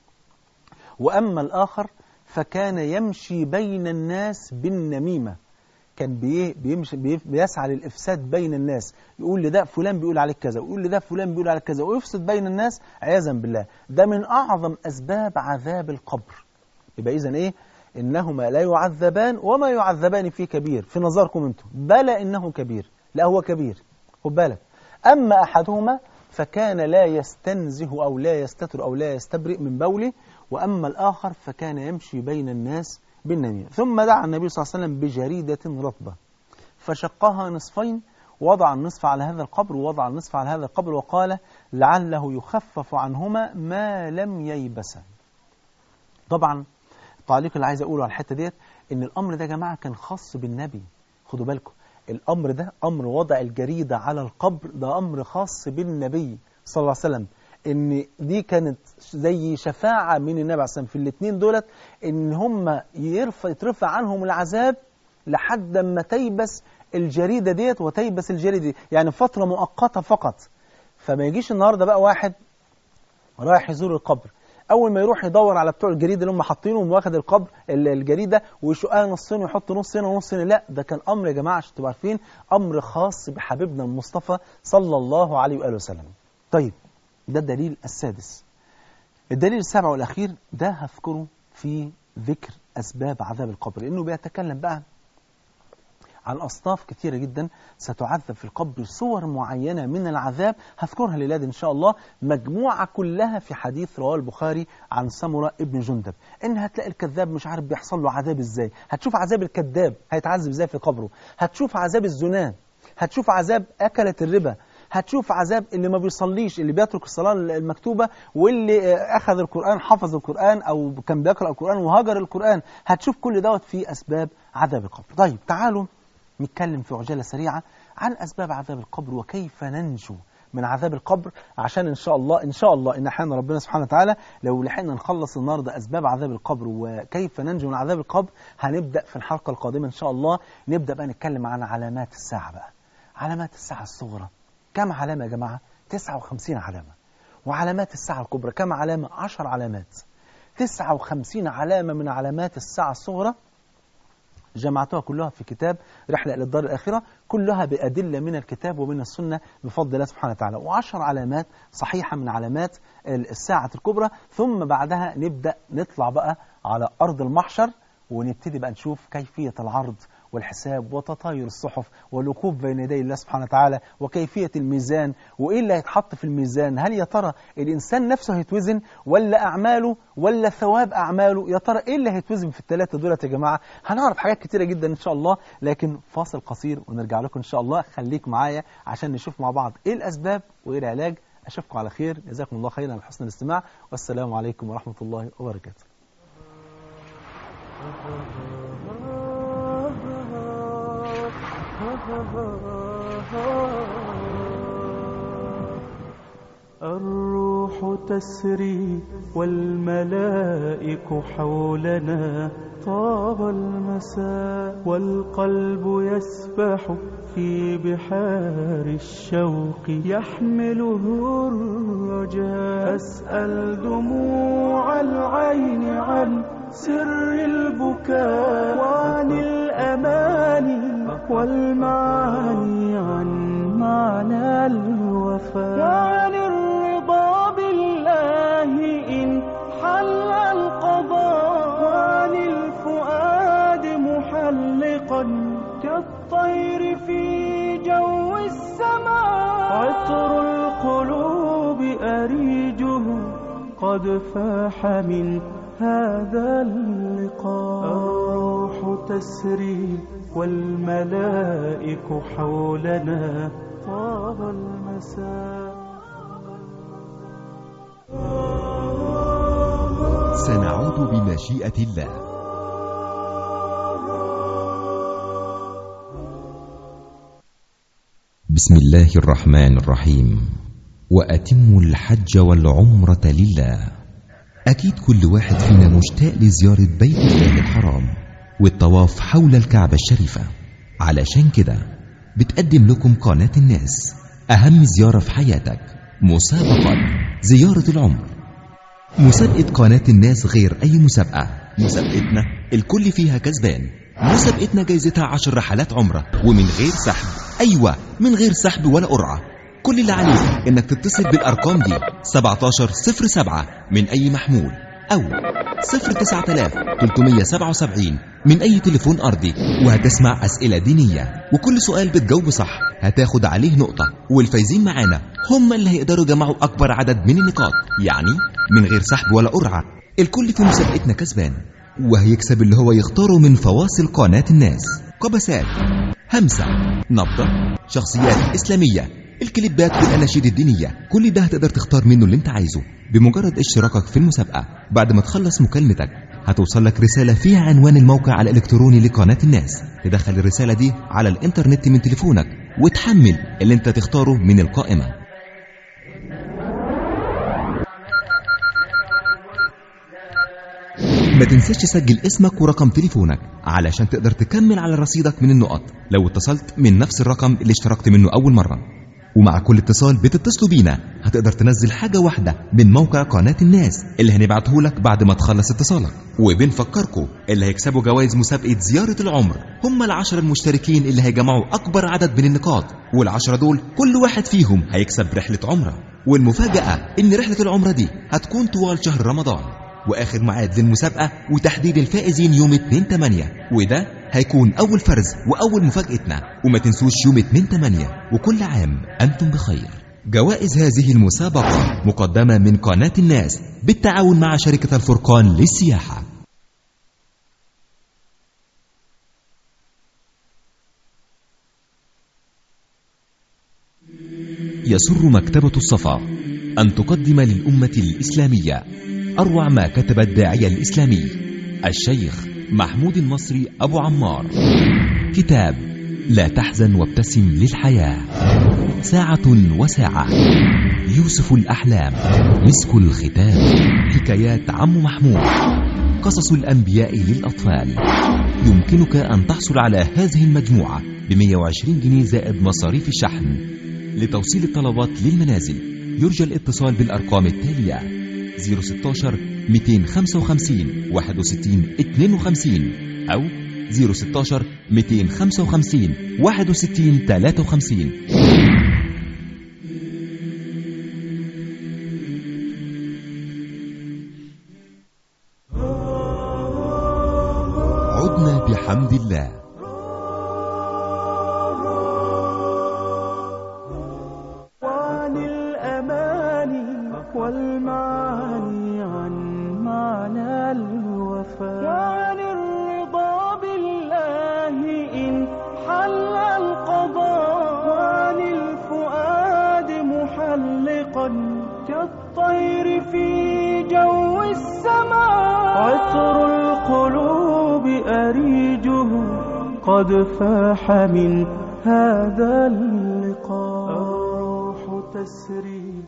وأما الآخر فكان يمشي بين الناس بالنميمة كان بيمشي بيسعى للإفساد بين الناس يقول لده فلان بيقول عليك كذا ويقول لده فلان بيقول عليك كذا ويفسد بين الناس عياذا بالله ده من أعظم أسباب عذاب القبر يبقى إذا إيه إنهما لا يعذبان وما يعذبان في كبير في نظركم أنتم بلى إنه كبير لا هو كبير خد بالك أما أحدهما فكان لا يستنزه أو لا يستتر أو لا يستبرئ من بوله وأما الآخر فكان يمشي بين الناس بالنميمة ثم دعا النبي صلى الله عليه وسلم بجريدة رطبة فشقها نصفين وضع النصف على هذا القبر ووضع النصف على هذا القبر وقال لعله يخفف عنهما ما لم ييبسا طبعا التعليق اللي عايز أقوله على الحتة ديت إن الأمر ده يا جماعة كان خاص بالنبي خدوا بالكم الأمر ده أمر وضع الجريدة على القبر ده أمر خاص بالنبي صلى الله عليه وسلم ان دي كانت زي شفاعة من النبي عليه الصلاة والسلام في الاثنين دولت ان هم يرفع يترفع عنهم العذاب لحد ما تيبس الجريدة ديت وتيبس الجريدة دي يعني فترة مؤقتة فقط فما يجيش النهاردة بقى واحد رايح يزور القبر اول ما يروح يدور على بتوع الجريده اللي هم حاطينهم واخد القبر الجريده ويشقها نصين ويحط نص هنا ونص هنا لا ده كان امر يا جماعه عشان تبقوا عارفين امر خاص بحبيبنا المصطفى صلى الله عليه واله وسلم طيب ده الدليل السادس الدليل السابع والأخير ده هذكره في ذكر أسباب عذاب القبر لأنه بيتكلم بقى عن أصناف كثيرة جدا ستعذب في القبر صور معينة من العذاب هذكرها للاد إن شاء الله مجموعة كلها في حديث رواه البخاري عن سمرة ابن جندب إن هتلاقي الكذاب مش عارف بيحصل له عذاب إزاي هتشوف عذاب الكذاب هيتعذب إزاي في قبره هتشوف عذاب الزنا هتشوف عذاب أكلة الربا هتشوف عذاب اللي ما بيصليش اللي بيترك الصلاة المكتوبة واللي آه، أخذ القرآن حفظ القرآن أو كان بيقرأ القرآن وهجر القرآن هتشوف كل دوت في أسباب عذاب القبر طيب تعالوا نتكلم في عجالة سريعة عن أسباب عذاب القبر وكيف ننجو من عذاب القبر عشان ان شاء الله ان شاء الله ان احيانا ربنا سبحانه وتعالى لو لحقنا نخلص النهارده اسباب عذاب القبر وكيف ننجو من عذاب القبر هنبدا في الحلقه القادمه ان شاء الله نبدا بقى نتكلم عن علامات الساعه بقى علامات الساعه الصغرى كم علامه يا جماعه 59 علامه وعلامات الساعه الكبرى كم علامه 10 علامات 59 علامه من علامات الساعه الصغرى جمعتها كلها في كتاب رحلة إلى الدار الآخرة كلها بأدلة من الكتاب ومن السنة بفضل الله سبحانه وتعالى وعشر علامات صحيحة من علامات الساعة الكبرى ثم بعدها نبدأ نطلع بقى على أرض المحشر ونبتدي بقى نشوف كيفية العرض والحساب وتطاير الصحف والوقوف بين يدي الله سبحانه وتعالى وكيفية الميزان وإيه اللي هيتحط في الميزان هل يا ترى الإنسان نفسه هيتوزن ولا أعماله ولا ثواب أعماله يا ترى إيه اللي هيتوزن في الثلاثة دولت يا جماعة هنعرف حاجات كتيرة جدا إن شاء الله لكن فاصل قصير ونرجع لكم إن شاء الله خليك معايا عشان نشوف مع بعض إيه الأسباب وإيه العلاج أشوفكم على خير جزاكم الله خيرا على حسن الاستماع والسلام عليكم ورحمة الله وبركاته الروح تسري والملائك حولنا طاب المساء والقلب يسبح في بحار الشوق يحمله الرجاء أسأل دموع العين عن سر البكاء وعن الأماني والمعاني عن معنى الوفاء وعن الرضا بالله إن حل القضاء وعن الفؤاد محلقا كالطير في جو السماء عطر القلوب أريجه قد فاح من هذا اللقاء الروح تسري والملائك حولنا طاب المساء سنعود بمشيئة الله بسم الله الرحمن الرحيم وأتموا الحج والعمرة لله أكيد كل واحد فينا مشتاق لزيارة بيت الله الحرام والطواف حول الكعبة الشريفة علشان كده بتقدم لكم قناة الناس أهم زيارة في حياتك مسابقة زيارة العمر مسابقة قناة الناس غير أي مسابقة مسابقتنا الكل فيها كسبان مسابقتنا جايزتها عشر رحلات عمرة ومن غير سحب أيوة من غير سحب ولا قرعة كل اللي عليك إنك تتصل بالأرقام دي 1707 من أي محمول أو 09377 من أي تليفون أرضي وهتسمع أسئلة دينية وكل سؤال بتجاوب صح هتاخد عليه نقطة والفايزين معانا هم اللي هيقدروا يجمعوا أكبر عدد من النقاط يعني من غير سحب ولا قرعة الكل في مسابقتنا كسبان وهيكسب اللي هو يختاره من فواصل قناة الناس قبسات همسة نبضة شخصيات إسلامية الكليبات والأناشيد الدينية كل ده هتقدر تختار منه اللي انت عايزه بمجرد اشتراكك في المسابقة بعد ما تخلص مكالمتك هتوصل لك رسالة فيها عنوان الموقع الإلكتروني لقناة الناس تدخل الرسالة دي على الإنترنت من تليفونك وتحمل اللي انت تختاره من القائمة ما تنساش تسجل اسمك ورقم تليفونك علشان تقدر تكمل على رصيدك من النقط لو اتصلت من نفس الرقم اللي اشتركت منه أول مرة ومع كل اتصال بتتصلوا بينا هتقدر تنزل حاجة واحدة من موقع قناة الناس اللي هنبعته لك بعد ما تخلص اتصالك وبنفكركم اللي هيكسبوا جوائز مسابقة زيارة العمر هم العشر المشتركين اللي هيجمعوا أكبر عدد من النقاط والعشرة دول كل واحد فيهم هيكسب رحلة عمرة والمفاجأة إن رحلة العمرة دي هتكون طوال شهر رمضان واخر ميعاد للمسابقه وتحديد الفائزين يوم 2 8 وده هيكون اول فرز واول مفاجاتنا وما تنسوش يوم 2 8 وكل عام انتم بخير جوائز هذه المسابقه مقدمه من قناه الناس بالتعاون مع شركه الفرقان للسياحه يسر مكتبة الصفا أن تقدم للأمة الإسلامية أروع ما كتب الداعية الإسلامي الشيخ محمود المصري أبو عمار كتاب لا تحزن وابتسم للحياة ساعة وساعة يوسف الأحلام مسك الختام حكايات عم محمود قصص الأنبياء للأطفال يمكنك أن تحصل على هذه المجموعة ب 120 جنيه زائد مصاريف الشحن لتوصيل الطلبات للمنازل يرجى الاتصال بالأرقام التالية 016 255 61 52 أو 016 255 61 53 عدنا بحمد الله وعن الأماني والمعاني عن معنى الوفاء وعن الرضا بالله إن حل القضاء وعن الفؤاد محلقا كالطير في جو السماء عطر القلوب أريجه قد فاح من هذا اللقاء الروح تسري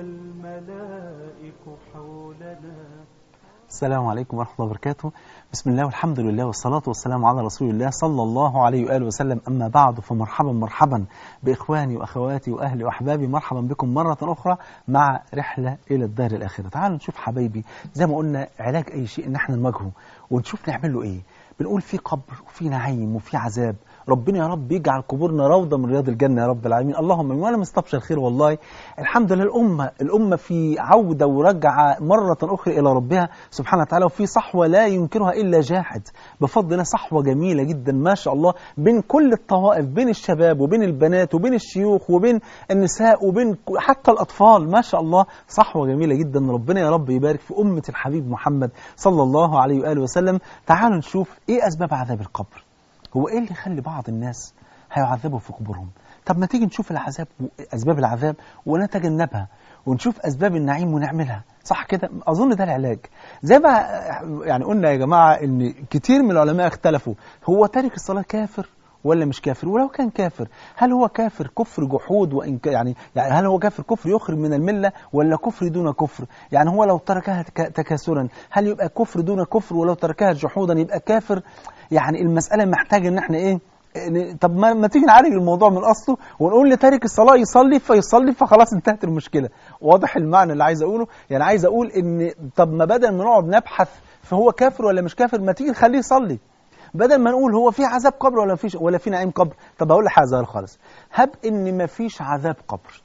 والملائك حولنا السلام عليكم ورحمة الله وبركاته بسم الله والحمد لله والصلاة والسلام على رسول الله صلى الله عليه وآله وسلم أما بعد فمرحبا مرحبا بإخواني وأخواتي وأهلي وأحبابي مرحبا بكم مرة أخرى مع رحلة إلى الدار الآخرة تعالوا نشوف حبايبي زي ما قلنا علاج أي شيء إن احنا نواجهه ونشوف نعمل له إيه بنقول في قبر وفي نعيم وفي عذاب ربنا يا رب يجعل قبورنا روضة من رياض الجنة يا رب العالمين اللهم امين وانا مستبشر خير والله الحمد لله الأمة الأمة في عودة ورجعة مرة أخرى إلى ربها سبحانه وتعالى وفي صحوة لا ينكرها إلا جاحد بفضل الله صحوة جميلة جدا ما شاء الله بين كل الطوائف بين الشباب وبين البنات وبين الشيوخ وبين النساء وبين ك- حتى الأطفال ما شاء الله صحوة جميلة جدا ربنا يا رب يبارك في أمة الحبيب محمد صلى الله عليه وآله وسلم تعالوا نشوف إيه أسباب عذاب القبر هو ايه اللي يخلي بعض الناس هيعذبوا في قبورهم طب ما تيجي نشوف العذاب و- اسباب العذاب ونتجنبها ونشوف اسباب النعيم ونعملها صح كده اظن ده العلاج زي ما يعني قلنا يا جماعه ان كتير من العلماء اختلفوا هو تارك الصلاه كافر ولا مش كافر ولو كان كافر هل هو كافر كفر جحود وإن ك- يعني يعني هل هو كافر كفر يخرج من المله ولا كفر دون كفر يعني هو لو تركها تك- تكاسلا هل يبقى كفر دون كفر ولو تركها جحودا يبقى كافر يعني المساله محتاجه ان احنا ايه إن- طب ما, ما تيجي نعالج الموضوع من اصله ونقول لتارك الصلاه يصلي فيصلي فخلاص انتهت المشكله واضح المعنى اللي عايز اقوله يعني عايز اقول ان طب ما بدل ما نقعد نبحث فهو كافر ولا مش كافر ما تيجي نخليه يصلي بدل ما نقول هو في عذاب قبر ولا فيش ولا في نعيم قبر طب هقول لك حاجه صغيره خالص هب ان ما فيش عذاب قبر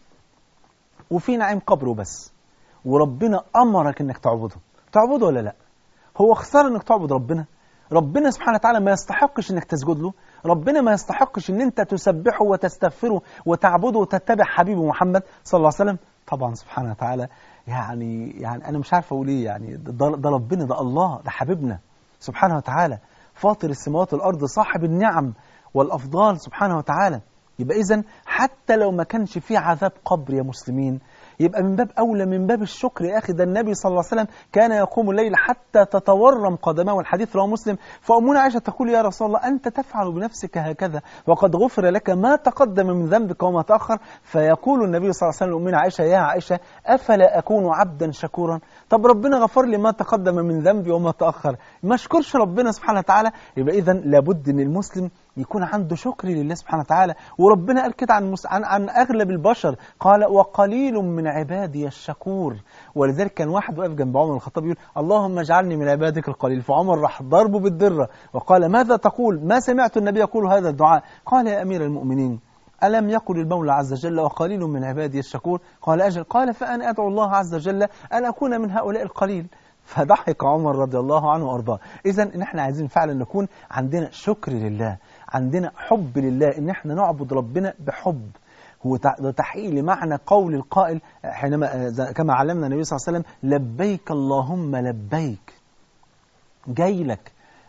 وفي نعيم قبر وبس وربنا امرك انك تعبده تعبده ولا لا هو خساره انك تعبد ربنا ربنا سبحانه وتعالى ما يستحقش انك تسجد له ربنا ما يستحقش ان انت تسبحه وتستغفره وتعبده وتتبع حبيبه محمد صلى الله عليه وسلم طبعا سبحانه وتعالى يعني يعني انا مش عارف اقول ايه يعني ده, ده ربنا ده الله ده حبيبنا سبحانه وتعالى فاطر السماوات والارض صاحب النعم والافضال سبحانه وتعالى يبقى اذا حتى لو ما كانش في عذاب قبر يا مسلمين يبقى من باب اولى من باب الشكر يا اخي ده النبي صلى الله عليه وسلم كان يقوم الليل حتى تتورم قدماه والحديث رواه مسلم فامنا عائشه تقول يا رسول الله انت تفعل بنفسك هكذا وقد غفر لك ما تقدم من ذنبك وما تاخر فيقول النبي صلى الله عليه وسلم لامنا عائشه يا عائشه افلا اكون عبدا شكورا طب ربنا غفر لي ما تقدم من ذنبي وما تاخر ما اشكرش ربنا سبحانه وتعالى يبقى اذا لابد ان المسلم يكون عنده شكر لله سبحانه وتعالى وربنا قال كده عن, مس... عن عن اغلب البشر قال وقليل من عبادي الشكور ولذلك كان واحد واقف جنب عمر الخطاب يقول اللهم اجعلني من عبادك القليل فعمر راح ضربه بالدره وقال ماذا تقول ما سمعت النبي يقول هذا الدعاء قال يا امير المؤمنين ألم يقل المولى عز وجل وقليل من عبادي الشكور قال أجل قال فأنا أدعو الله عز وجل أن أكون من هؤلاء القليل فضحك عمر رضي الله عنه وارضاه اذا ان احنا عايزين فعلا نكون عندنا شكر لله عندنا حب لله ان احنا نعبد ربنا بحب هو تع- ده تحقيق لمعنى قول القائل حينما آه، ز- كما علمنا النبي صلى الله عليه وسلم لبيك اللهم لبيك جاي لك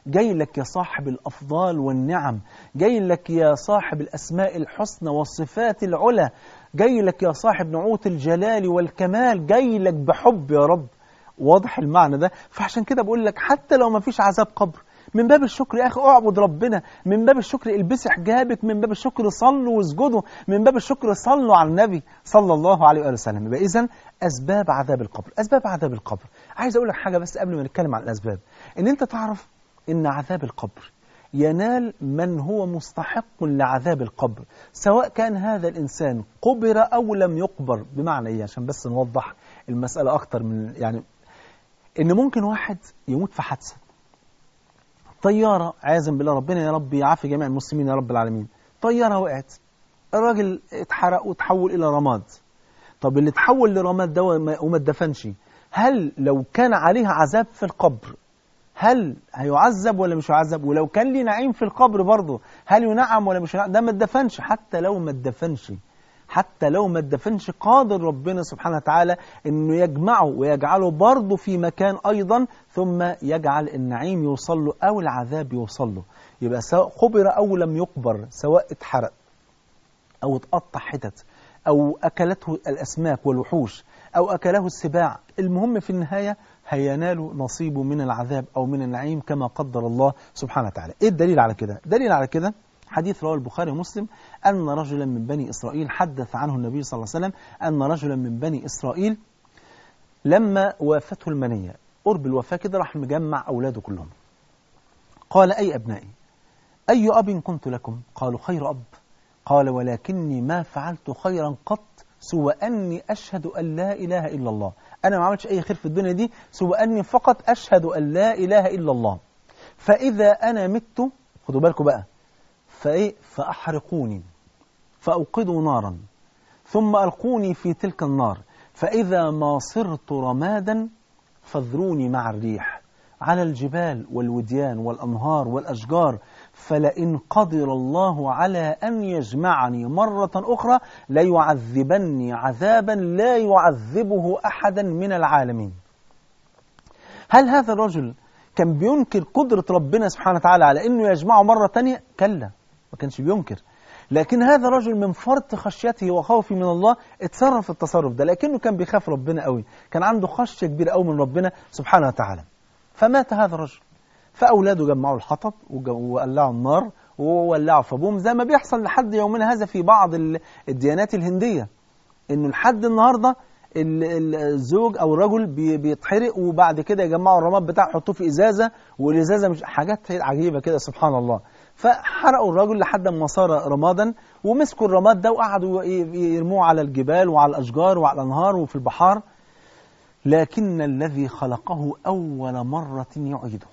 جاي لك يا صاحب الأفضال والنعم جاي لك يا صاحب الأسماء الحسنى والصفات العلى جاي لك يا صاحب نعوت الجلال والكمال جاي لك بحب يا رب واضح المعنى ده فعشان كده بقول لك حتى لو ما فيش عذاب قبر من باب الشكر يا اخي اعبد ربنا من باب الشكر البسي حجابك من باب الشكر صلوا واسجدوا من باب الشكر صلوا على النبي صلى الله عليه واله وسلم يبقى اذا اسباب عذاب القبر اسباب عذاب القبر عايز اقول لك حاجه بس قبل ما نتكلم عن الاسباب ان انت تعرف ان عذاب القبر ينال من هو مستحق لعذاب القبر سواء كان هذا الانسان قبر او لم يقبر بمعنى ايه عشان بس نوضح المساله اكتر من يعني ان ممكن واحد يموت في حادثه طياره عياذا بالله ربنا يا رب يعافي جميع المسلمين يا رب العالمين طياره وقعت الراجل اتحرق وتحول الى رماد طب اللي اتحول لرماد ده وما وما اتدفنش هل لو كان عليه عذاب في القبر هل هيعذب ولا مش هيعذب ولو كان ليه نعيم في القبر برضه هل ينعم ولا مش ينعم ده ما اتدفنش حتى لو ما اتدفنش حتى لو ما اتدفنش قادر ربنا سبحانه وتعالى انه يجمعه ويجعله برضه في مكان ايضا ثم يجعل النعيم يوصل له او العذاب يوصل له يبقى سواء قبر او لم يقبر سواء اتحرق او اتقطع حتت او اكلته الاسماك والوحوش او اكله السباع المهم في النهايه هينال نصيبه من العذاب او من النعيم كما قدر الله سبحانه وتعالى ايه الدليل على كده دليل على كده حديث رواه البخاري ومسلم أن رجلا من بني إسرائيل حدث عنه النبي صلى الله عليه وسلم أن رجلا من بني إسرائيل لما وافته المنية قرب الوفاة كده راح مجمع أولاده كلهم قال أي أبنائي أي أب كنت لكم قالوا خير أب قال ولكني ما فعلت خيرا قط سوى أني أشهد أن لا إله إلا الله أنا ما عملتش أي خير في الدنيا دي سوى أني فقط أشهد أن لا إله إلا الله فإذا أنا مت خدوا بالكم بقى فإيه فأحرقوني فأوقدوا نارا ثم ألقوني في تلك النار فإذا ما صرت رمادا فاذروني مع الريح على الجبال والوديان والأنهار والأشجار فلئن قدر الله على أن يجمعني مرة أخرى ليعذبني عذابا لا يعذبه أحدا من العالمين هل هذا الرجل كان بينكر قدرة ربنا سبحانه وتعالى على أنه يجمعه مرة تانية كلا ما كانش بينكر لكن هذا الرجل من فرط خشيته وخوفه من الله اتصرف التصرف ده لكنه كان بيخاف ربنا قوي كان عنده خشية كبيرة قوي من ربنا سبحانه وتعالى فمات هذا الرجل فأولاده جمعوا الحطب وج- وولعوا النار وولعوا في أبوهم زي ما بيحصل لحد يومنا هذا في بعض ال- الديانات الهندية إنه لحد النهاردة ال- ال- الزوج أو الرجل بي- بيتحرق وبعد كده يجمعوا الرماد بتاعه يحطوه في إزازة والإزازة مش حاجات عجيبة كده سبحان الله فحرقوا الرجل لحد ما صار رمادا ومسكوا الرماد ده وقعدوا ي- يرموه على الجبال وعلى الأشجار وعلى الأنهار وفي البحار لكن الذي خلقه أول مرة يعيده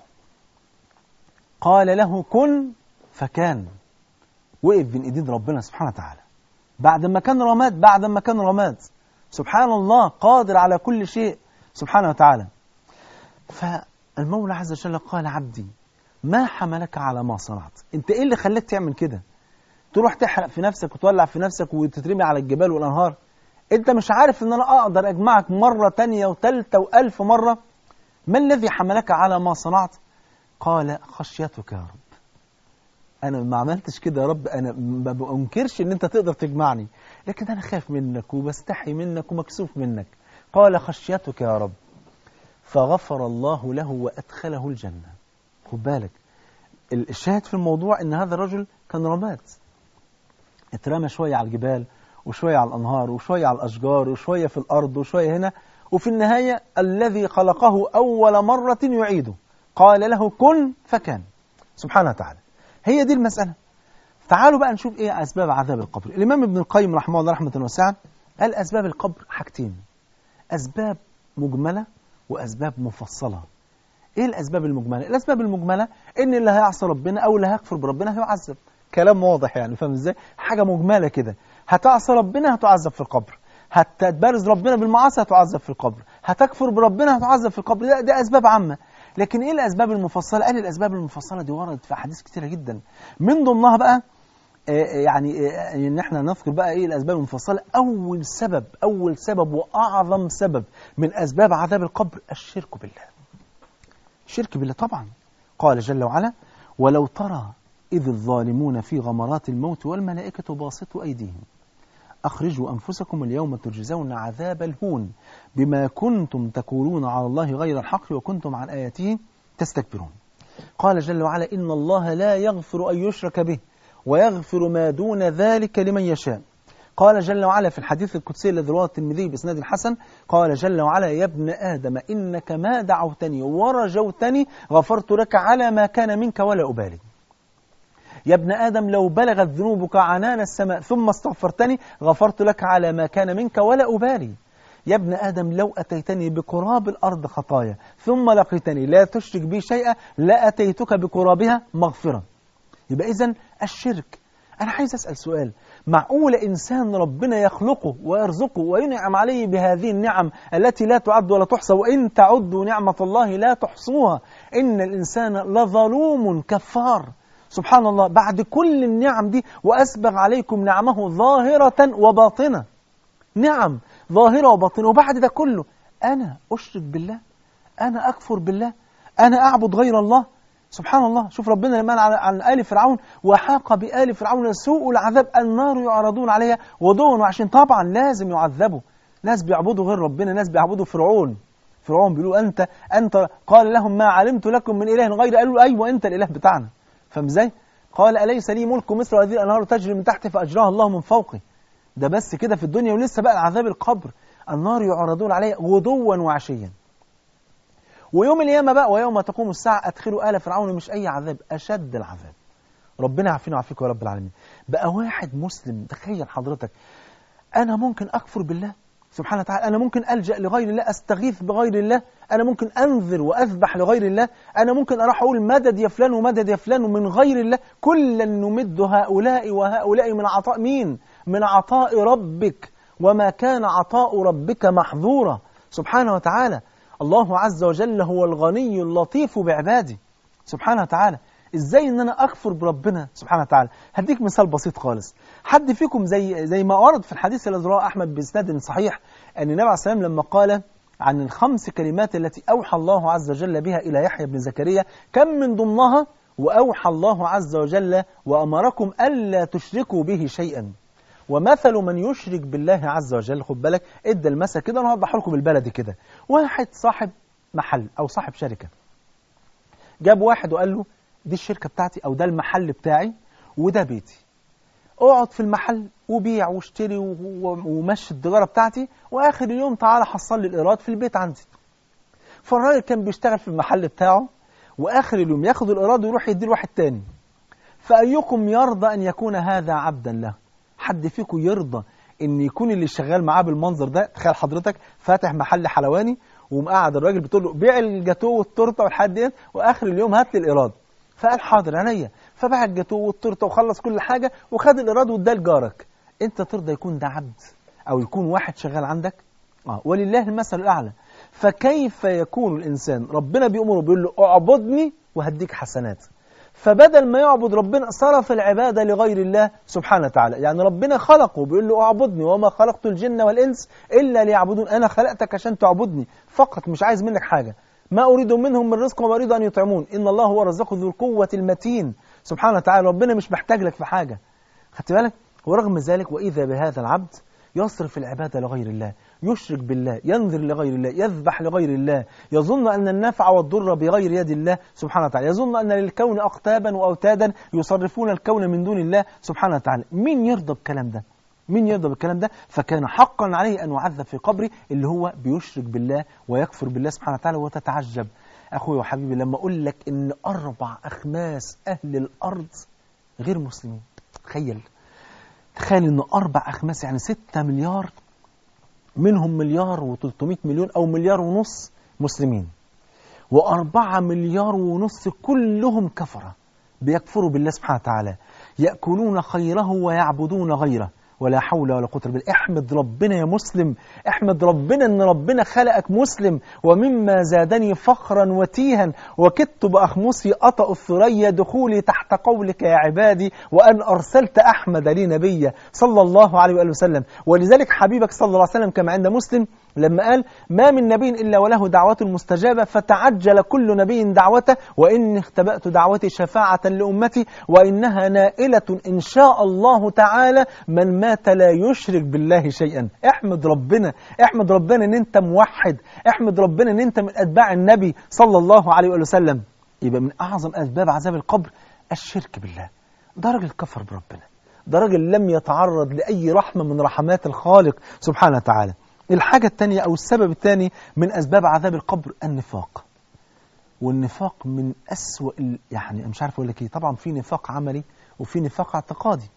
قال له كن فكان وقف بين ايدين ربنا سبحانه وتعالى بعد ما كان رماد بعد ما كان رماد سبحان الله قادر على كل شيء سبحانه وتعالى فالمولى عز وجل قال عبدي ما حملك على ما صنعت انت ايه اللي خلاك تعمل كده تروح تحرق في نفسك وتولع في نفسك وتترمي على الجبال والانهار انت مش عارف ان انا اقدر اجمعك مرة تانية وتالتة والف مرة ما الذي حملك على ما صنعت قال خشيتك يا رب انا ما عملتش كده يا رب انا ما بنكرش ان انت تقدر تجمعني لكن انا خايف منك وبستحي منك ومكسوف منك قال خشيتك يا رب فغفر الله له وادخله الجنه خد بالك الشاهد في الموضوع ان هذا الرجل كان رماد اترمى شويه على الجبال وشويه على الانهار وشويه على الاشجار وشويه في الارض وشويه هنا وفي النهايه الذي خلقه اول مره يعيده قال له كن فكان سبحانه وتعالى هي دي المسألة تعالوا بقى نشوف ايه أسباب عذاب القبر الإمام ابن القيم رحمه الله رحمة واسعة قال أسباب القبر حاجتين أسباب مجملة وأسباب مفصلة ايه الأسباب المجملة الأسباب المجملة إن اللي هيعصى ربنا أو اللي هيكفر بربنا هيعذب كلام واضح يعني فاهم ازاي حاجة مجملة كده هتعصى ربنا هتعذب في القبر هتبارز ربنا بالمعاصي هتعذب في القبر هتكفر بربنا هتعذب في القبر ده, ده أسباب عامة لكن ايه الاسباب المفصله قال الاسباب المفصله دي وردت في احاديث كتيره جدا من ضمنها بقى آه، يعني آه، ان احنا نذكر بقى ايه الاسباب المفصله اول سبب اول سبب واعظم سبب من اسباب عذاب القبر الشرك بالله الشرك بالله طبعا قال جل وعلا ولو ترى إذ الظالمون في غمرات الموت والملائكة باسطوا أيديهم أخرجوا أنفسكم اليوم تجزون عذاب الهون بما كنتم تقولون على الله غير الحق وكنتم عن آياته تستكبرون قال جل وعلا إن الله لا يغفر أن يشرك به ويغفر ما دون ذلك لمن يشاء قال جل وعلا في الحديث القدسي الذي رواه الترمذي بإسناد حسن قال جل وعلا يا ابن آدم إنك ما دعوتني ورجوتني غفرت لك على ما كان منك ولا أبالي يا ابن آدم لو بلغت ذنوبك عنان السماء ثم استغفرتني غفرت لك على ما كان منك ولا أبالي يا ابن آدم لو أتيتني بقراب الأرض خطايا ثم لقيتني لا تشرك بي شيئا لأتيتك بقرابها مغفرة يبقى إذن الشرك أنا عايز أسأل سؤال معقول إنسان ربنا يخلقه ويرزقه وينعم عليه بهذه النعم التي لا تعد ولا تحصى وإن تعدوا نعمة الله لا تحصوها إن الإنسان لظلوم كفار سبحان الله بعد كل النعم دي وأسبغ عليكم نعمه ظاهرة وباطنة نعم ظاهرة وباطنة وبعد ده كله أنا أشرك بالله أنا أكفر بالله أنا أعبد غير الله سبحان الله شوف ربنا لما قال عن آل فرعون وحاق بآل فرعون سوء العذاب النار يعرضون عليها ودون وعشان طبعا لازم يعذبوا ناس بيعبدوا غير ربنا ناس بيعبدوا فرعون فرعون بيقولوا أنت أنت قال لهم ما علمت لكم من إله غير قالوا أيوة أنت الإله بتاعنا فاهم ازاي؟ قال أليس لي ملك مصر وهذه الأنهار تجري من تحتي فأجراها الله من فوقي ده بس كده في الدنيا ولسه بقى عذاب القبر النار يعرضون عليه غدوا وعشيا ويوم القيامة بقى ويوم تقوم الساعة أدخلوا آل فرعون مش أي عذاب أشد العذاب ربنا يعافينا ويعافيك يا رب العالمين بقى واحد مسلم تخيل حضرتك أنا ممكن أكفر بالله سبحانه وتعالى أنا ممكن ألجأ لغير الله أستغيث بغير الله أنا ممكن أنذر وأذبح لغير الله أنا ممكن أروح أقول مدد يا فلان ومدد يا فلان من غير الله كلا نمد هؤلاء وهؤلاء من عطاء مين من عطاء ربك وما كان عطاء ربك محظورا سبحانه وتعالى الله عز وجل هو الغني اللطيف بعباده سبحانه وتعالى ازاي ان انا اكفر بربنا سبحانه وتعالى هديك مثال بسيط خالص حد فيكم زي زي ما ورد في الحديث الذي رواه احمد باسناد صحيح ان النبي عليه الصلاه والسلام لما قال عن الخمس كلمات التي اوحى الله عز وجل بها الى يحيى بن زكريا كم من ضمنها واوحى الله عز وجل وامركم الا تشركوا به شيئا ومثل من يشرك بالله عز وجل خد بالك ادى المثل كده انا هوضح لكم البلدي كده واحد صاحب محل او صاحب شركه جاب واحد وقال له دي الشركه بتاعتي او ده المحل بتاعي وده بيتي اقعد في المحل وبيع واشتري و- و- ومشي التجاره بتاعتي واخر اليوم تعالى حصل لي الايراد في البيت عندي فالراجل كان بيشتغل في المحل بتاعه واخر اليوم ياخد الايراد ويروح يديه لواحد تاني فايكم يرضى ان يكون هذا عبدا له حد فيكم يرضى ان يكون اللي شغال معاه بالمنظر ده تخيل حضرتك فاتح محل حلواني ومقعد الراجل بتقول له بيع الجاتوه والتورته والحاجات ديت واخر اليوم هات لي الايراد فقال حاضر عينيا فباع الجاتوه والتورته وخلص كل حاجه وخد الايراد واداه لجارك انت ترضى يكون ده عبد او يكون واحد شغال عندك اه ولله المثل الاعلى فكيف يكون الانسان ربنا بيامره بيقول له اعبدني وهديك حسنات فبدل ما يعبد ربنا صرف العبادة لغير الله سبحانه وتعالى يعني ربنا خلقه بيقول له اعبدني وما خلقت الجن والإنس إلا ليعبدون أنا خلقتك عشان تعبدني فقط مش عايز منك حاجة ما أريد منهم من رزق وما أريد أن يطعمون إن الله هو الرزاق ذو القوة المتين سبحانه وتعالى ربنا مش محتاج لك في حاجة خدت بالك ورغم ذلك وإذا بهذا العبد يصرف العبادة لغير الله يشرك بالله ينذر لغير الله يذبح لغير الله يظن أن النفع والضر بغير يد الله سبحانه وتعالى يظن أن للكون أقتابا وأوتادا يصرفون الكون من دون الله سبحانه وتعالى مين يرضى بالكلام ده مين يرضى بالكلام ده فكان حقا عليه أن يعذب في قبره اللي هو بيشرك بالله ويكفر بالله سبحانه وتعالى وتتعجب أخوي وحبيبي لما أقول لك إن أربع أخماس أهل الأرض غير مسلمين تخيل تخيل إن أربع أخماس يعني ستة مليار منهم مليار و300 مليون أو مليار ونص مسلمين وأربعة مليار ونص كلهم كفرة بيكفروا بالله سبحانه وتعالى يأكلون خيره ويعبدون غيره ولا حول ولا قوة إلا بالله احمد ربنا يا مسلم احمد ربنا ان ربنا خلقك مسلم ومما زادني فخرا وتيها وكدت بأخمصي أطأ الثريا دخولي تحت قولك يا عبادي وأن أرسلت أحمد لي نبيا صلى الله عليه وآله وسلم ولذلك حبيبك صلى الله عليه وسلم كما عند مسلم لما قال ما من نبي إلا وله دعوة مستجابة فتعجل كل نبي دعوته وإني اختبأت دعوتي شفاعة لأمتي وإنها نائلة إن شاء الله تعالى من مات لا يشرك بالله شيئا احمد ربنا احمد ربنا ان انت موحد احمد ربنا ان انت من أتباع النبي صلى الله عليه وآله وسلم يبقى من أعظم أسباب عذاب القبر الشرك بالله ده راجل كفر بربنا ده راجل لم يتعرض لأي رحمة من رحمات الخالق سبحانه وتعالى الحاجة الثانية أو السبب الثاني من أسباب عذاب القبر النفاق والنفاق من أسوأ ال... يعني أنا مش عارف أقول لك إيه طبعا في نفاق عملي وفي نفاق اعتقادي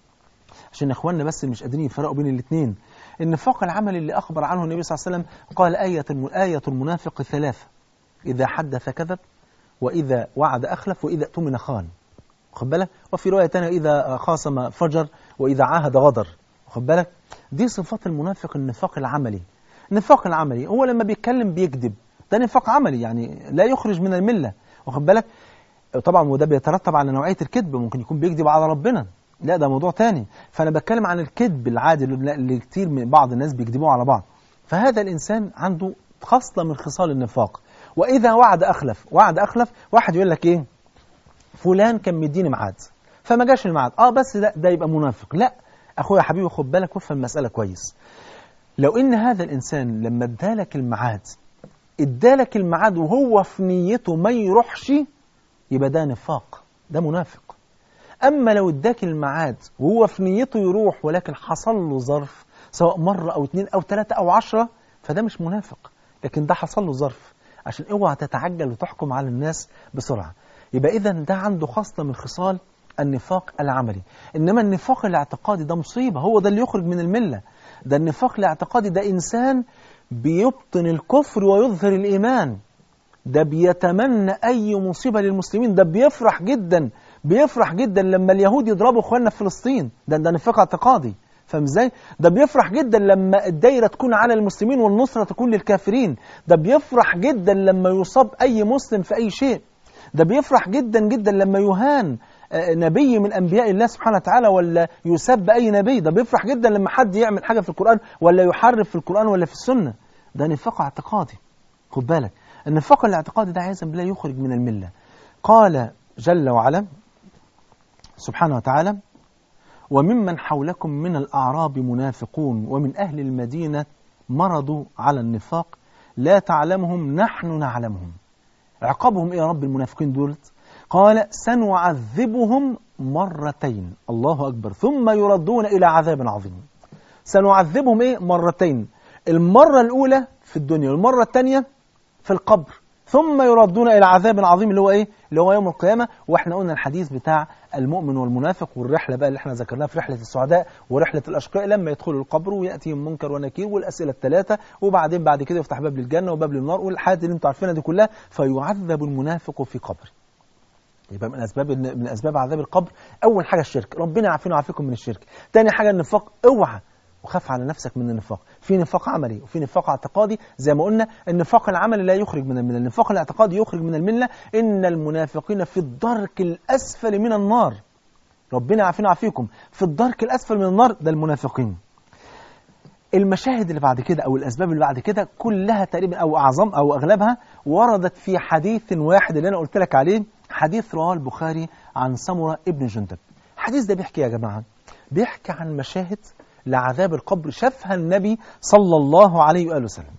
عشان إخواننا بس مش قادرين يفرقوا بين الاثنين النفاق العملي اللي أخبر عنه النبي صلى الله عليه وسلم قال آية الم... آية المنافق ثلاثة إذا حدث كذب وإذا وعد أخلف وإذا اؤتمن خان واخد بالك وفي رواية تانية إذا خاصم فجر وإذا عاهد غدر واخد بالك دي صفات المنافق النفاق العملي النفاق العملي هو لما بيتكلم بيكذب ده نفاق عملي يعني لا يخرج من الملة واخد بالك طبعا وده بيترتب على نوعية الكذب ممكن يكون بيكذب على ربنا لا ده موضوع تاني فأنا بتكلم عن الكذب العادي اللي اللي كتير من بعض الناس بيكذبوا على بعض فهذا الإنسان عنده خصلة من خصال النفاق وإذا وعد أخلف وعد أخلف واحد يقول لك إيه فلان كان مديني ميعاد فما جاش الميعاد اه بس ده ده يبقى منافق لا اخويا حبيبي خد بالك وافهم المساله كويس لو ان هذا الانسان لما ادالك الميعاد ادالك الميعاد وهو في نيته ما يروحش يبقى ده نفاق ده منافق اما لو اداك الميعاد وهو في نيته يروح ولكن حصل له ظرف سواء مره او اتنين او تلاته او عشرة فده مش منافق لكن ده حصل له ظرف عشان اوعى تتعجل وتحكم على الناس بسرعه يبقى إذا ده عنده خصلة من خصال النفاق العملي إنما النفاق الاعتقادي ده مصيبة هو ده اللي يخرج من الملة ده النفاق الاعتقادي ده إنسان بيبطن الكفر ويظهر الإيمان ده بيتمنى أي مصيبة للمسلمين ده بيفرح جدا بيفرح جدا لما اليهود يضربوا إخواننا في فلسطين ده ده نفاق اعتقادي فاهم ازاي؟ ده بيفرح جدا لما الدايره تكون على المسلمين والنصره تكون للكافرين، ده بيفرح جدا لما يصاب اي مسلم في اي شيء، ده بيفرح جدا جدا لما يهان نبي من انبياء الله سبحانه وتعالى ولا يسب اي نبي ده بيفرح جدا لما حد يعمل حاجه في القران ولا يحرف في القران ولا في السنه ده نفاق اعتقادي خد بالك النفاق الاعتقادي ده عايزا بالله يخرج من المله قال جل وعلا سبحانه وتعالى وممن حولكم من الاعراب منافقون ومن اهل المدينه مرضوا على النفاق لا تعلمهم نحن نعلمهم عقابهم ايه يا رب المنافقين دولت قال سنعذبهم مرتين الله اكبر ثم يردون الى عذاب عظيم سنعذبهم ايه مرتين المره الاولى في الدنيا والمره الثانيه في القبر ثم يردون الى عذاب عظيم اللي هو ايه اللي هو يوم القيامه واحنا قلنا الحديث بتاع المؤمن والمنافق والرحله بقى اللي احنا ذكرناها في رحله السعداء ورحله الاشقياء لما يدخلوا القبر وياتيهم منكر ونكير والاسئله الثلاثه وبعدين بعد كده يفتح باب للجنه وباب للنار والحاجات اللي انتم عارفينها دي كلها فيعذب المنافق في قبره يبقى من اسباب من اسباب عذاب القبر اول حاجه الشرك ربنا يعافينا ويعافيكم من الشرك ثاني حاجه النفاق اوعى وخاف على نفسك من النفاق في نفاق عملي وفي نفاق اعتقادي زي ما قلنا النفاق العملي لا يخرج من المله النفاق الاعتقادي يخرج من المله ان المنافقين في الدرك الاسفل من النار ربنا يعافينا ويعافيكم في الدرك الاسفل من النار ده المنافقين المشاهد اللي بعد كده او الاسباب اللي بعد كده كلها تقريبا او اعظم او اغلبها وردت في حديث واحد اللي انا قلت لك عليه حديث رواه البخاري عن سمره ابن جندب الحديث ده بيحكي يا جماعه بيحكي عن مشاهد لعذاب القبر شافها النبي صلى الله عليه وآله وسلم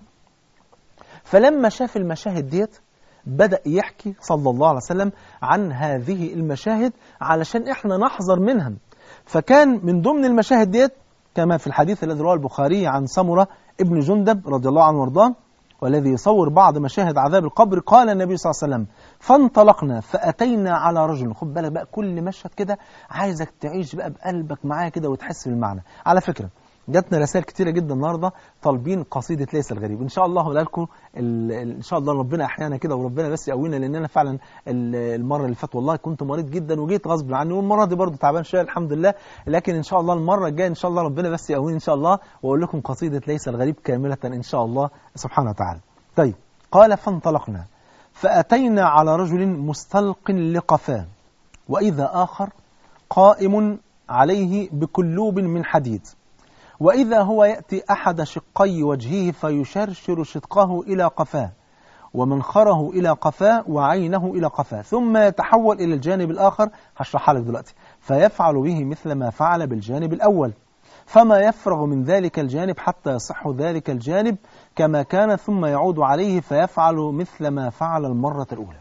فلما شاف المشاهد ديت بدأ يحكي صلى الله عليه وسلم عن هذه المشاهد علشان احنا نحذر منها فكان من ضمن المشاهد ديت كما في الحديث الذي رواه البخاري عن سمرة ابن جندب رضي الله عنه وارضاه والذي يصور بعض مشاهد عذاب القبر قال النبي صلى الله عليه وسلم فانطلقنا فأتينا على رجل خد بالك بقى كل مشهد كده عايزك تعيش بقى بقلبك معايا كده وتحس بالمعنى على فكرة جاتنا رسائل كتيرة جدا النهارده طالبين قصيدة ليس الغريب ان شاء الله هقول لكم ان شاء الله ربنا احيانا كده وربنا بس يقوينا لان انا فعلا المره اللي فاتت والله كنت مريض جدا وجيت غصب عني والمره دي برضه تعبان شويه الحمد لله لكن ان شاء الله المره الجايه ان شاء الله ربنا بس يقويني ان شاء الله واقول لكم قصيدة ليس الغريب كاملة ان شاء الله سبحانه وتعالى طيب قال فانطلقنا فأتينا على رجل مستلق لقفاه وإذا آخر قائم عليه بكلوب من حديد وإذا هو يأتي أحد شقي وجهه فيشرشر شدقه إلى قفاه ومنخره إلى قفاه وعينه إلى قفاه ثم يتحول إلى الجانب الآخر هشرحها لك دلوقتي فيفعل به مثل ما فعل بالجانب الأول فما يفرغ من ذلك الجانب حتى يصح ذلك الجانب كما كان ثم يعود عليه فيفعل مثل ما فعل المرة الأولى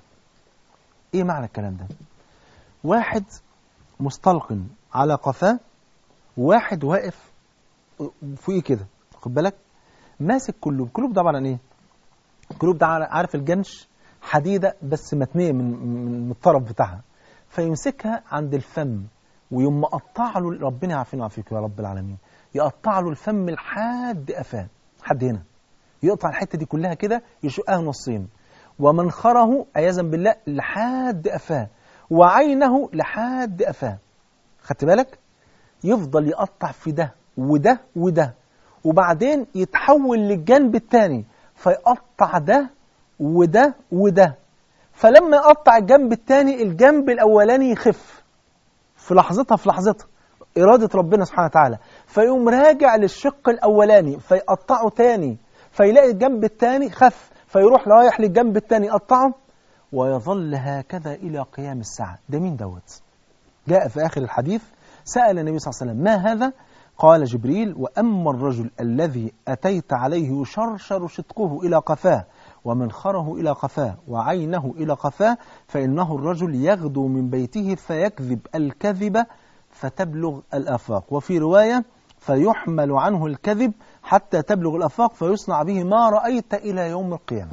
إيه معنى الكلام ده واحد مستلقن على قفاه واحد واقف فوقيه كده خد بالك ماسك كلوب كلوب ده عباره عن ايه الكلوب ده عارف الجنش حديده بس متنيه من من من الطرف بتاعها فيمسكها عند الفم ويقوم مقطع له ربنا يعافينا ويعافيك يا رب العالمين يقطع له الفم لحد قفاه لحد هنا يقطع الحته دي كلها كده يشقها نصين ومنخره عياذا بالله لحد قفاه وعينه لحد قفاه خدت بالك يفضل يقطع في ده وده وده وبعدين يتحول للجنب الثاني فيقطع ده وده وده فلما يقطع الجنب الثاني الجنب الاولاني يخف في لحظتها في لحظتها إرادة ربنا سبحانه وتعالى فيقوم راجع للشق الأولاني فيقطعه تاني فيلاقي الجنب الثاني خف فيروح رايح للجنب الثاني يقطعه ويظل هكذا إلى قيام الساعة ده مين دوت جاء في آخر الحديث سأل النبي صلى الله عليه وسلم ما هذا قال جبريل وأما الرجل الذي أتيت عليه يشرشر شدقه إلى قفاه ومنخره إلى قفاه وعينه إلى قفاه فإنه الرجل يغدو من بيته فيكذب الكذب فتبلغ الآفاق وفي رواية فيحمل عنه الكذب حتى تبلغ الآفاق فيصنع به ما رأيت إلى يوم القيامة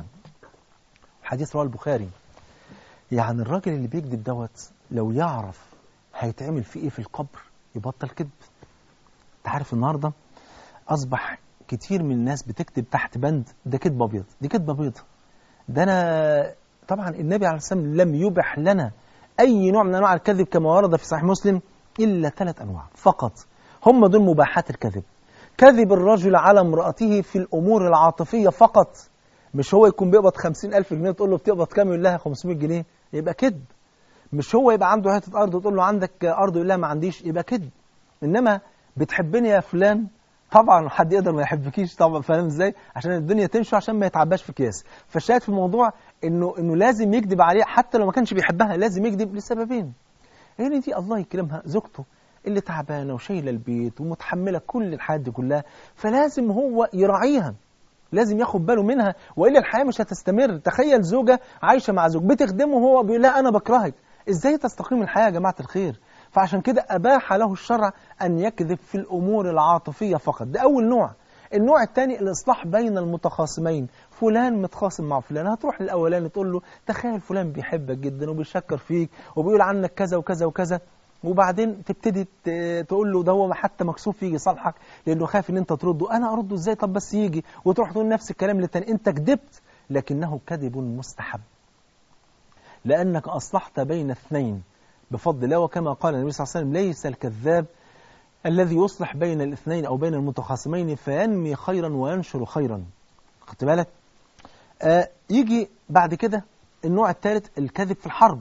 حديث رواه البخاري يعني الراجل اللي بيكذب دوت لو يعرف هيتعمل فيه ايه في القبر يبطل كذب انت عارف النهارده اصبح كتير من الناس بتكتب تحت بند ده كذب ابيض دي كذبه بيض ده انا طبعا النبي عليه الصلاه والسلام لم يبح لنا اي نوع من انواع الكذب كما ورد في صحيح مسلم الا ثلاث انواع فقط هم دول مباحات الكذب كذب الرجل على امرأته في الأمور العاطفية فقط مش هو يكون بيقبض خمسين ألف جنيه تقول له بتقبض كام يقول لها 500 جنيه يبقى كذب مش هو يبقى عنده حتة أرض وتقول له عندك أرض يقول لها ما عنديش يبقى كذب إنما بتحبني يا فلان طبعا حد يقدر ما يحبكيش طبعا فاهم ازاي عشان الدنيا تمشي عشان ما يتعباش في اكياس فالشاهد في الموضوع انه انه لازم يكذب عليها حتى لو ما كانش بيحبها لازم يكذب لسببين هي دي الله يكرمها زوجته اللي تعبانه وشايله البيت ومتحمله كل الحاجات دي كلها فلازم هو يراعيها لازم ياخد باله منها والا الحياه مش هتستمر تخيل زوجه عايشه مع زوج بتخدمه وهو بيقول لها انا بكرهك ازاي تستقيم الحياه يا جماعه الخير فعشان كده اباح له الشرع ان يكذب في الامور العاطفيه فقط ده اول نوع النوع الثاني الاصلاح بين المتخاصمين فلان متخاصم مع فلان هتروح للاولاني تقول له تخيل فلان بيحبك جدا وبيشكر فيك وبيقول عنك كذا وكذا وكذا وبعدين تبتدي تقول له ده هو حتى مكسوف يجي يصالحك لانه خايف ان انت ترده انا ارده ازاي طب بس يجي وتروح تقول نفس الكلام للتاني انت كذبت لكنه كذب مستحب لانك اصلحت بين اثنين بفضل الله وكما قال النبي صلى الله عليه وسلم ليس الكذاب الذي يصلح بين الاثنين او بين المتخاصمين فينمي خيرا وينشر خيرا خدت بالك آه يجي بعد كده النوع الثالث الكذب في الحرب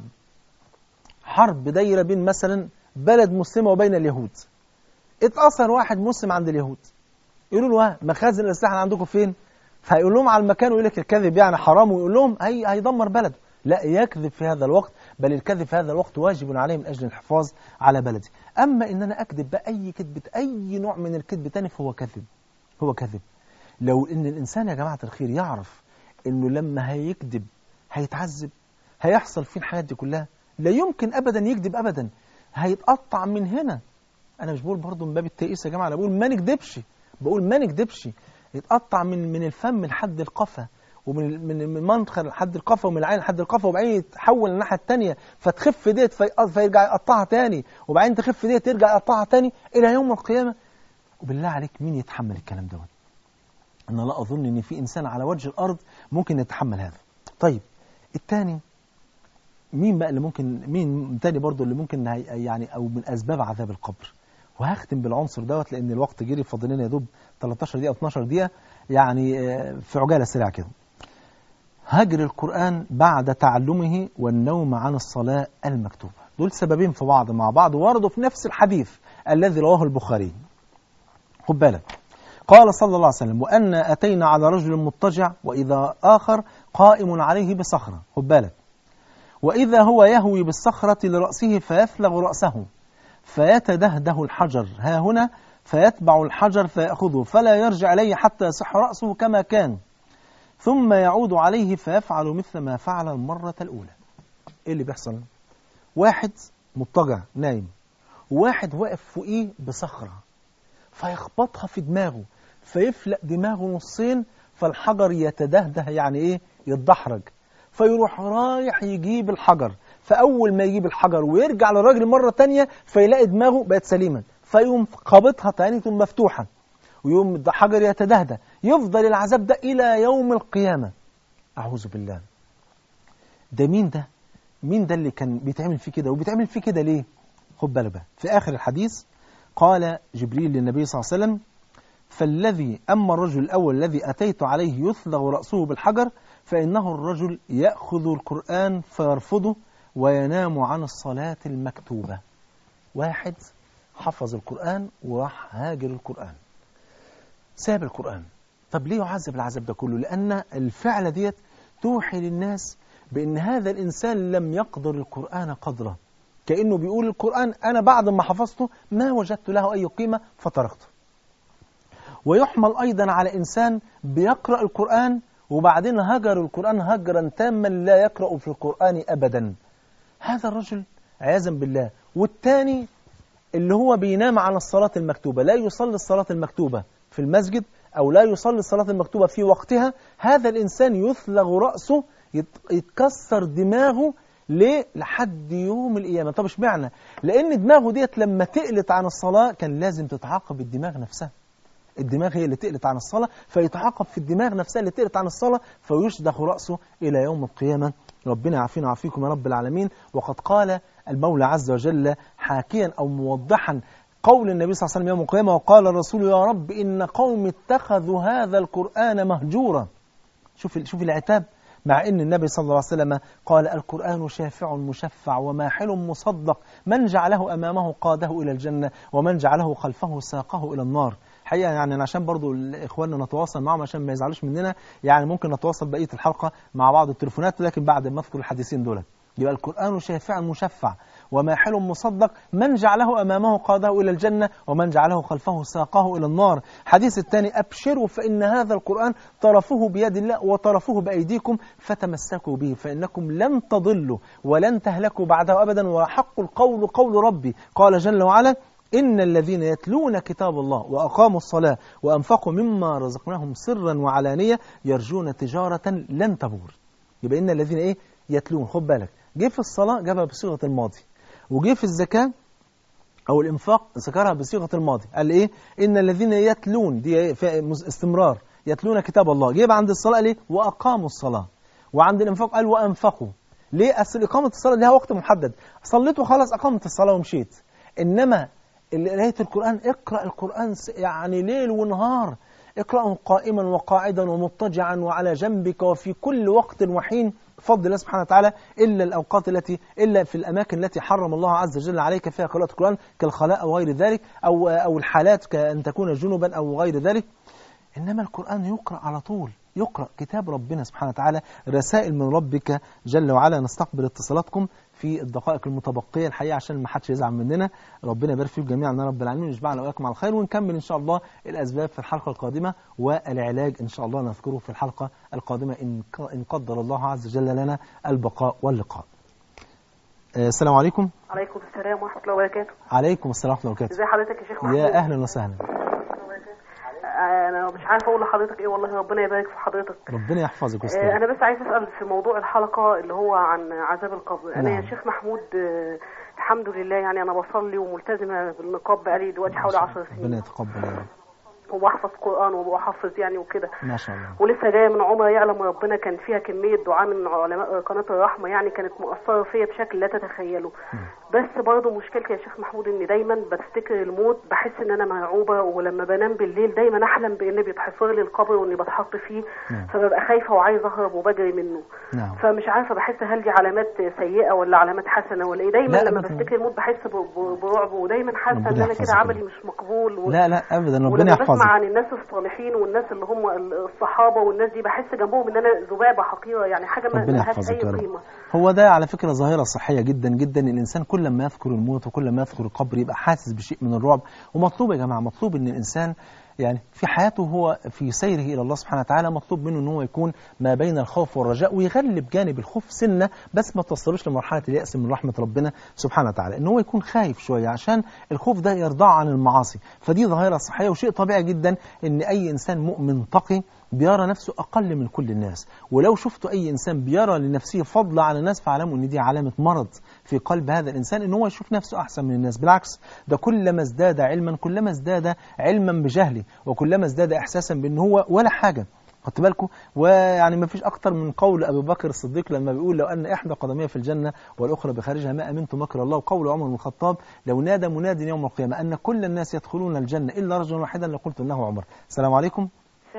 حرب دايره بين مثلا بلد مسلمه وبين اليهود اتأثر واحد مسلم عند اليهود يقولوا له مخازن الاسلحه اللي عندكم فين فيقول لهم على المكان ويقول لك الكذب يعني حرام ويقول لهم هي هيدمر بلده لا يكذب في هذا الوقت بل الكذب في هذا الوقت واجب عليه من أجل الحفاظ على بلدي أما إن أنا أكذب بأي كذبة أي نوع من الكذب تاني فهو كذب هو كذب لو إن الإنسان يا جماعة الخير يعرف إنه لما هيكذب هيتعذب هيحصل فيه الحاجات دي كلها لا يمكن أبدا يكذب أبدا هيتقطع من هنا أنا مش بقول برضه من باب التئيس يا جماعة أنا بقول ما نكذبش بقول ما نكذبش يتقطع من من الفم لحد القفا ومن من من المنخر لحد القفا ومن العين لحد القفا وبعدين يتحول للناحيه الثانيه فتخف ديت في فيرجع يقطعها تاني وبعدين تخف ديت يرجع يقطعها تاني الى يوم القيامه وبالله عليك مين يتحمل الكلام دوت؟ انا لا اظن ان في انسان على وجه الارض ممكن يتحمل هذا. طيب الثاني مين بقى اللي ممكن مين تاني برضه اللي ممكن يعني او من اسباب عذاب القبر؟ وهختم بالعنصر دوت لان الوقت جري فاضل لنا يا دوب 13 دقيقه 12 دقيقه يعني في عجاله سريعه كده. هجر القرآن بعد تعلمه والنوم عن الصلاة المكتوبة دول سببين في بعض مع بعض وردوا في نفس الحديث الذي رواه البخاري خد بالك قال صلى الله عليه وسلم وأن أتينا على رجل مضطجع وإذا آخر قائم عليه بصخرة خد بالك وإذا هو يهوي بالصخرة لرأسه فيفلغ رأسه فيتدهده الحجر ها هنا فيتبع الحجر فيأخذه فلا يرجع إليه حتى يصح رأسه كما كان ثم يعود عليه فيفعل مثل ما فعل المرة الأولى إيه اللي بيحصل واحد مضطجع نايم وواحد واقف فوقيه بصخرة فيخبطها في دماغه فيفلق دماغه نصين فالحجر يتدهده يعني ايه يتدحرج فيروح رايح يجيب الحجر فأول ما يجيب الحجر ويرجع للراجل مرة تانية فيلاقي دماغه بقت سليمة فيقوم خابطها تاني ثم مفتوحة ويقوم الحجر يتدهده يفضل العذاب ده إلى يوم القيامة أعوذ بالله ده مين ده؟ مين ده اللي كان بيتعمل فيه كده وبيتعمل فيه كده ليه؟ خد بالك بقى في آخر الحديث قال جبريل للنبي صلى الله عليه وسلم فالذي أما الرجل الأول الذي أتيت عليه يثلغ رأسه بالحجر فإنه الرجل يأخذ القرآن فيرفضه وينام عن الصلاة المكتوبة واحد حفظ القرآن وراح هاجر القرآن ساب القرآن طب ليه يعذب العذاب ده كله لأن الفعلة ديت توحي للناس بأن هذا الإنسان لم يقدر القرآن قدره كأنه بيقول القرآن أنا بعد ما حفظته ما وجدت له أي قيمة فتركته ويحمل أيضا على إنسان بيقرأ القرآن وبعدين هجر القرآن هجرا تاما لا يقرأ في القرآن أبدا هذا الرجل عياذا بالله والتاني اللي هو بينام على الصلاة المكتوبة لا يصلي الصلاة المكتوبة في المسجد أو لا يصلي الصلاة المكتوبة في وقتها هذا الإنسان يثلغ رأسه يت- يتكسر دماغه ليه؟ لحد يوم القيامة طب اشمعنى؟ لأن دماغه ديت لما تقلت عن الصلاة كان لازم تتعاقب الدماغ نفسها الدماغ هي اللي تقلت عن الصلاة فيتعاقب في الدماغ نفسها اللي تقلت عن الصلاة فيشدخ رأسه إلى يوم القيامة ربنا يعافينا ويعافيكم يا رب العالمين وقد قال المولى عز وجل حاكيا أو موضحا قول النبي صلى الله عليه وسلم يوم القيامة وقال الرسول يا رب إن قوم اتخذوا هذا القرآن مهجورا شوف شوف العتاب مع ان النبي صلى الله عليه وسلم قال القرآن شافع مشفع وماحل مصدق من جعله أمامه قاده إلى الجنة ومن جعله خلفه ساقه إلى النار حقيقة يعني أنا عشان برضو إخواننا نتواصل معهم عشان ما يزعلوش مننا يعني ممكن نتواصل بقية الحلقة مع بعض التليفونات لكن بعد ما أذكر الحديثين دول يبقى القرآن شافع مشفع وماحل مصدق من جعله أمامه قاده إلى الجنة ومن جعله خلفه ساقه إلى النار حديث الثاني أبشروا فإن هذا القرآن طرفه بيد الله وطرفه بأيديكم فتمسكوا به فإنكم لن تضلوا ولن تهلكوا بعده أبدا وحق القول قول ربي قال جل وعلا إن الذين يتلون كتاب الله وأقاموا الصلاة وأنفقوا مما رزقناهم سرا وعلانية يرجون تجارة لن تبور يبقى إن الذين إيه يتلون خد بالك جه في الصلاة جابها بصيغة الماضي وجه في الزكاة أو الإنفاق ذكرها بصيغة الماضي قال إيه إن الذين يتلون دي إيه؟ فيها مز- استمرار يتلون كتاب الله جه عند الصلاة قال إيه وأقاموا الصلاة وعند الإنفاق قال وأنفقوا ليه أصل إقامة الصلاة لها وقت محدد صليت وخلاص أقامت الصلاة ومشيت إنما اللي قراية القرآن اقرأ القرآن س- يعني ليل ونهار اقرأه قائما وقاعدا ومضطجعا وعلى جنبك وفي كل وقت وحين بفضل الله سبحانه وتعالى إلا الأوقات التي إلا في الأماكن التي حرم الله عز وجل عليك فيها قراءة القرآن كالخلاء أو غير ذلك أو أو الحالات كأن تكون جنبا أو غير ذلك إنما القرآن يقرأ على طول يقرأ كتاب ربنا سبحانه وتعالى رسائل من ربك جل وعلا نستقبل اتصالاتكم في الدقائق المتبقية الحقيقة عشان ما حدش يزعل مننا ربنا يبارك فيكم جميعا يا رب العالمين ويجمعنا وإياكم على الخير ونكمل إن شاء الله الأسباب في الحلقة القادمة والعلاج إن شاء الله نذكره في الحلقة القادمة إن ق- إن قدر الله عز وجل لنا البقاء واللقاء آه، السلام عليكم عليكم السلام ورحمة الله وبركاته عليكم السلام ورحمة الله وبركاته ازي حضرتك يا شيخ محمود يا أهلا وسهلا آه، انا مش عارفه اقول لحضرتك ايه والله ربنا يبارك في حضرتك ربنا يحفظك آه، أستاذ انا بس عايز اسال في موضوع الحلقه اللي هو عن عذاب القبر انا نعم. يا شيخ محمود آه، الحمد لله يعني انا بصلي وملتزمه بالنقاب بقالي دلوقتي حوالي 10 ربنا سنين يتقبل يا رب وبحفظ قرآن وبحفظ يعني وكده ما شاء الله ولسه جايه من عمره يعلم ربنا كان فيها كميه دعاء من علماء قناه الرحمه يعني كانت مؤثره فيا بشكل لا تتخيله بس برضه مشكلتي يا شيخ محمود ان دايما بفتكر الموت بحس ان انا مرعوبه ولما بنام بالليل دايما احلم بان بيتحفر لي القبر واني بتحط فيه نعم. فببقى خايفه وعايزه اهرب وبجري منه نعم فمش عارفه بحس هل دي علامات سيئه ولا علامات حسنه ولا ايه دايما لا، لما أبداً. بفتكر الموت بحس ب- ب- برعب ودايما حاسه ربنا ان انا يحفظك كده يا عملي رب. مش مقبول و... لا لا ابدا ربنا ولما يحفظك بسمع عن الناس الصالحين والناس اللي هم الصحابه والناس دي بحس جنبهم ان انا ذبابه حقيره يعني حاجه ما ربنا لهاش يحفظك اي يا رب. قيمه هو ده على فكرة ظاهرة صحية جدا جدا الإنسان كل ما يذكر الموت وكل ما يذكر القبر يبقى حاسس بشيء من الرعب ومطلوب يا جماعة مطلوب إن الإنسان يعني في حياته هو في سيره إلى الله سبحانه وتعالى مطلوب منه إن هو يكون ما بين الخوف والرجاء ويغلب جانب الخوف سنة بس ما توصلوش لمرحلة اليأس من رحمة ربنا سبحانه وتعالى إن هو يكون خايف شوية عشان الخوف ده يرضعه عن المعاصي فدي ظاهرة صحية وشيء طبيعي جدا إن أي إنسان مؤمن تقي بيرى نفسه أقل من كل الناس ولو شفتوا أي إنسان بيرى لنفسه فضل على الناس فاعلموا إن دي علامة مرض في قلب هذا الإنسان إن هو يشوف نفسه أحسن من الناس بالعكس ده كلما ازداد علما كلما ازداد علما بجهله وكلما ازداد إحساسا بأن هو ولا حاجة خدت بالكم ويعني ما فيش اكتر من قول ابي بكر الصديق لما بيقول لو ان احدى قدمي في الجنه والاخرى بخارجها ما امنت مكر الله وقول عمر بن الخطاب لو نادى مناد يوم القيامه ان كل الناس يدخلون الجنه الا رجلا واحدا لقلت انه عمر السلام عليكم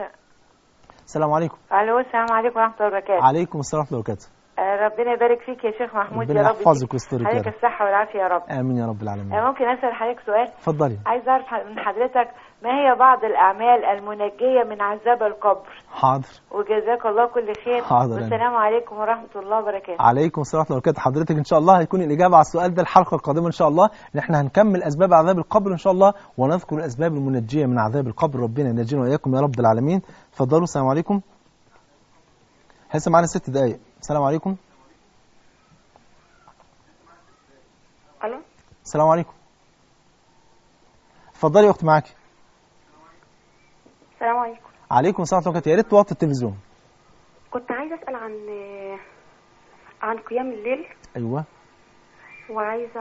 السلام عليكم الو السلام عليكم ورحمه الله وبركاته عليكم السلام ورحمه الله وبركاته آه، ربنا يبارك فيك يا شيخ محمود ربنا يا رب يحفظك يديك ويسترك يا حضرتك رب. الصحه والعافيه يا رب امين يا رب العالمين آه، ممكن اسال حضرتك سؤال اتفضلي عايز اعرف من حضرتك ما هي بعض الاعمال المنجيه من عذاب القبر حاضر وجزاك الله كل خير حاضر. والسلام عليكم ورحمه الله وبركاته عليكم السلام ورحمه الله وبركاته حضرتك ان شاء الله هيكون الاجابه على السؤال ده الحلقه القادمه ان شاء الله ان احنا هنكمل اسباب عذاب القبر ان شاء الله ونذكر الاسباب المنجيه من عذاب القبر ربنا ينجينا واياكم يا رب العالمين اتفضلوا السلام عليكم لسه معانا ست دقائق السلام عليكم الو السلام عليكم اتفضلي يا اخت معاكي السلام عليكم عليكم السلام ورحمه الله وبركاته يا ريت توطي التلفزيون كنت عايزه اسال عن عن قيام الليل ايوه وعايزه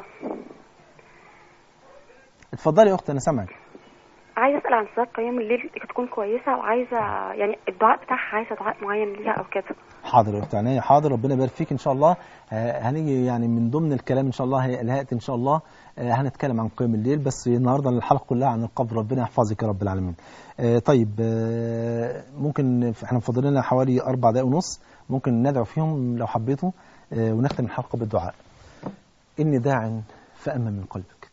اتفضلي يا اخت انا سامعك عايزه اسال عن صلاه قيام الليل تكون كويسه وعايزه يعني الدعاء بتاعها عايزه دعاء معين ليها او كده حاضر يا اخت عينيا حاضر ربنا يبارك فيك ان شاء الله آه، هنيجي يعني من ضمن الكلام ان شاء الله هي- الهات ان شاء الله آه، هنتكلم عن قيام الليل بس النهارده الحلقه كلها عن القبر ربنا يحفظك يا رب العالمين آه، طيب آه، ممكن احنا فاضل لنا حوالي اربع دقائق ونص ممكن ندعو فيهم لو حبيتوا آه، ونختم الحلقه بالدعاء اني داع فامن من قلبك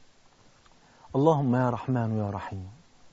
اللهم يا رحمن يا رحيم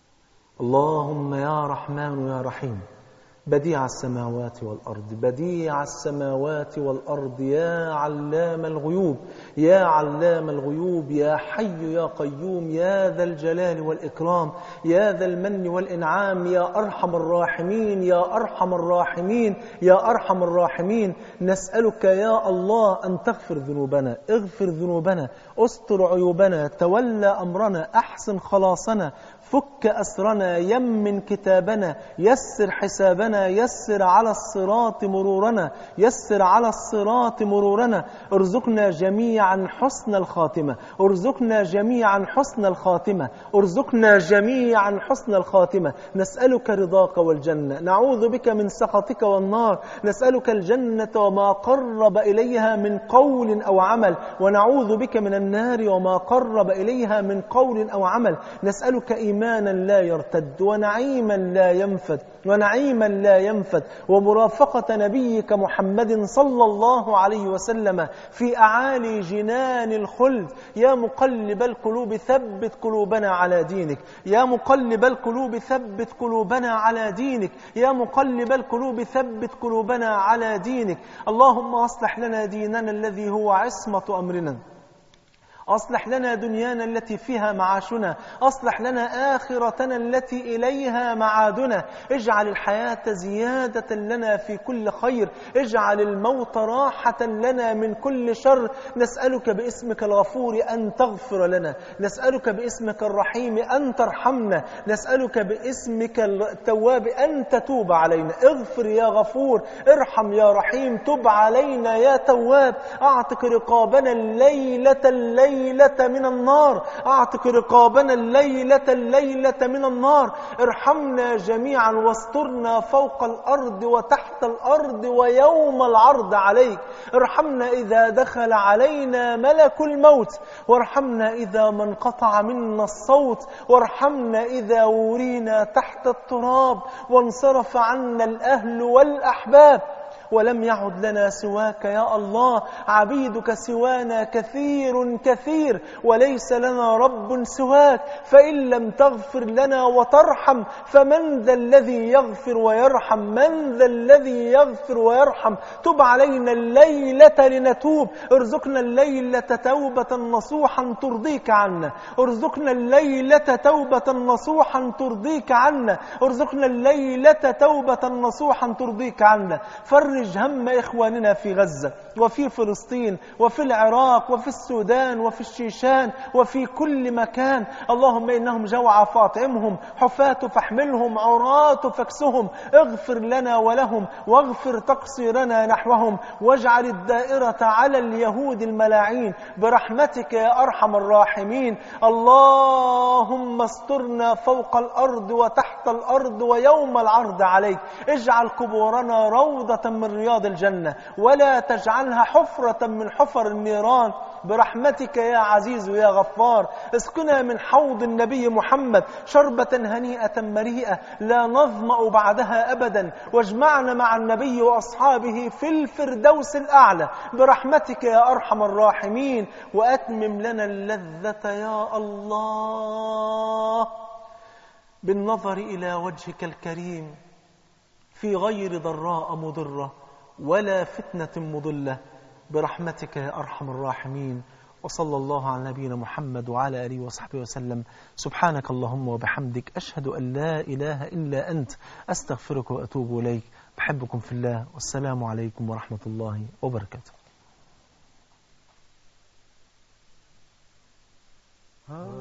اللهم يا رحمن يا رحيم بديع السماوات والأرض بديع السماوات والأرض يا علام الغيوب يا علام الغيوب يا حي يا قيوم يا ذا الجلال والإكرام يا ذا المن والإنعام يا أرحم الراحمين يا أرحم الراحمين يا أرحم الراحمين نسألك يا الله أن تغفر ذنوبنا اغفر ذنوبنا استر عيوبنا تولى أمرنا أحسن خلاصنا فك أسرنا يمن كتابنا يسر حسابنا يسر على الصراط مرورنا يسر على الصراط مرورنا ارزقنا جميعا حسن الخاتمة ارزقنا جميعا حسن الخاتمة ارزقنا جميعا حسن الخاتمة نسألك رضاك والجنة نعوذ بك من سخطك والنار نسألك الجنة وما قرب إليها من قول أو عمل ونعوذ بك من النار وما قرب إليها من قول أو عمل نسألك إيمانا لا يرتد ونعيما لا ينفد ونعيما لا ينفد ومرافقة نبيك محمد صلى الله عليه وسلم في أعالي جنان الخلد يا مقلب القلوب ثبت قلوبنا على دينك يا مقلب القلوب ثبت قلوبنا على دينك يا مقلب القلوب ثبت قلوبنا على دينك اللهم أصلح لنا ديننا الذي هو عصمة أمرنا أصلح لنا دنيانا التي فيها معاشنا أصلح لنا آخرتنا التي إليها معادنا اجعل الحياة زيادة لنا في كل خير اجعل الموت راحة لنا من كل شر نسألك باسمك الغفور أن تغفر لنا نسألك باسمك الرحيم أن ترحمنا نسألك باسمك التواب أن تتوب علينا اغفر يا غفور ارحم يا رحيم تب علينا يا تواب أعتق رقابنا الليلة الليلة الليلة من النار أعتق رقابنا الليلة الليلة من النار ارحمنا جميعا واسترنا فوق الأرض وتحت الأرض ويوم العرض عليك ارحمنا إذا دخل علينا ملك الموت وارحمنا إذا ما انقطع منا الصوت وارحمنا إذا ورينا تحت التراب وانصرف عنا الأهل والأحباب ولم يعد لنا سواك يا الله عبيدك سوانا كثير كثير وليس لنا رب سواك فإن لم تغفر لنا وترحم فمن ذا الذي يغفر ويرحم من ذا الذي يغفر ويرحم تب علينا الليلة لنتوب ارزقنا الليلة توبة نصوحا ترضيك عنا ارزقنا الليلة توبة نصوحا ترضيك عنا ارزقنا الليلة توبة نصوحا ترضيك عنا فرج هم إخواننا في غزة وفي فلسطين وفي العراق وفي السودان وفي الشيشان وفي كل مكان اللهم إنهم جوع فاطعمهم حفاة فاحملهم عراة فاكسهم اغفر لنا ولهم واغفر تقصيرنا نحوهم واجعل الدائرة على اليهود الملاعين برحمتك يا أرحم الراحمين اللهم استرنا فوق الأرض وتحت الأرض ويوم العرض عليك اجعل قبورنا روضة من رياض الجنة ولا تجعلها حفرة من حفر النيران برحمتك يا عزيز يا غفار اسقنا من حوض النبي محمد شربة هنيئة مريئة لا نظمأ بعدها أبدا واجمعنا مع النبي وأصحابه في الفردوس الأعلى برحمتك يا أرحم الراحمين وأتمم لنا اللذة يا الله بالنظر إلى وجهك الكريم في غير ضراء مضرة ولا فتنة مضلة برحمتك يا أرحم الراحمين وصلى الله على نبينا محمد وعلى آله وصحبه وسلم سبحانك اللهم وبحمدك أشهد أن لا إله إلا أنت أستغفرك وأتوب إليك بحبكم في الله والسلام عليكم ورحمة الله وبركاته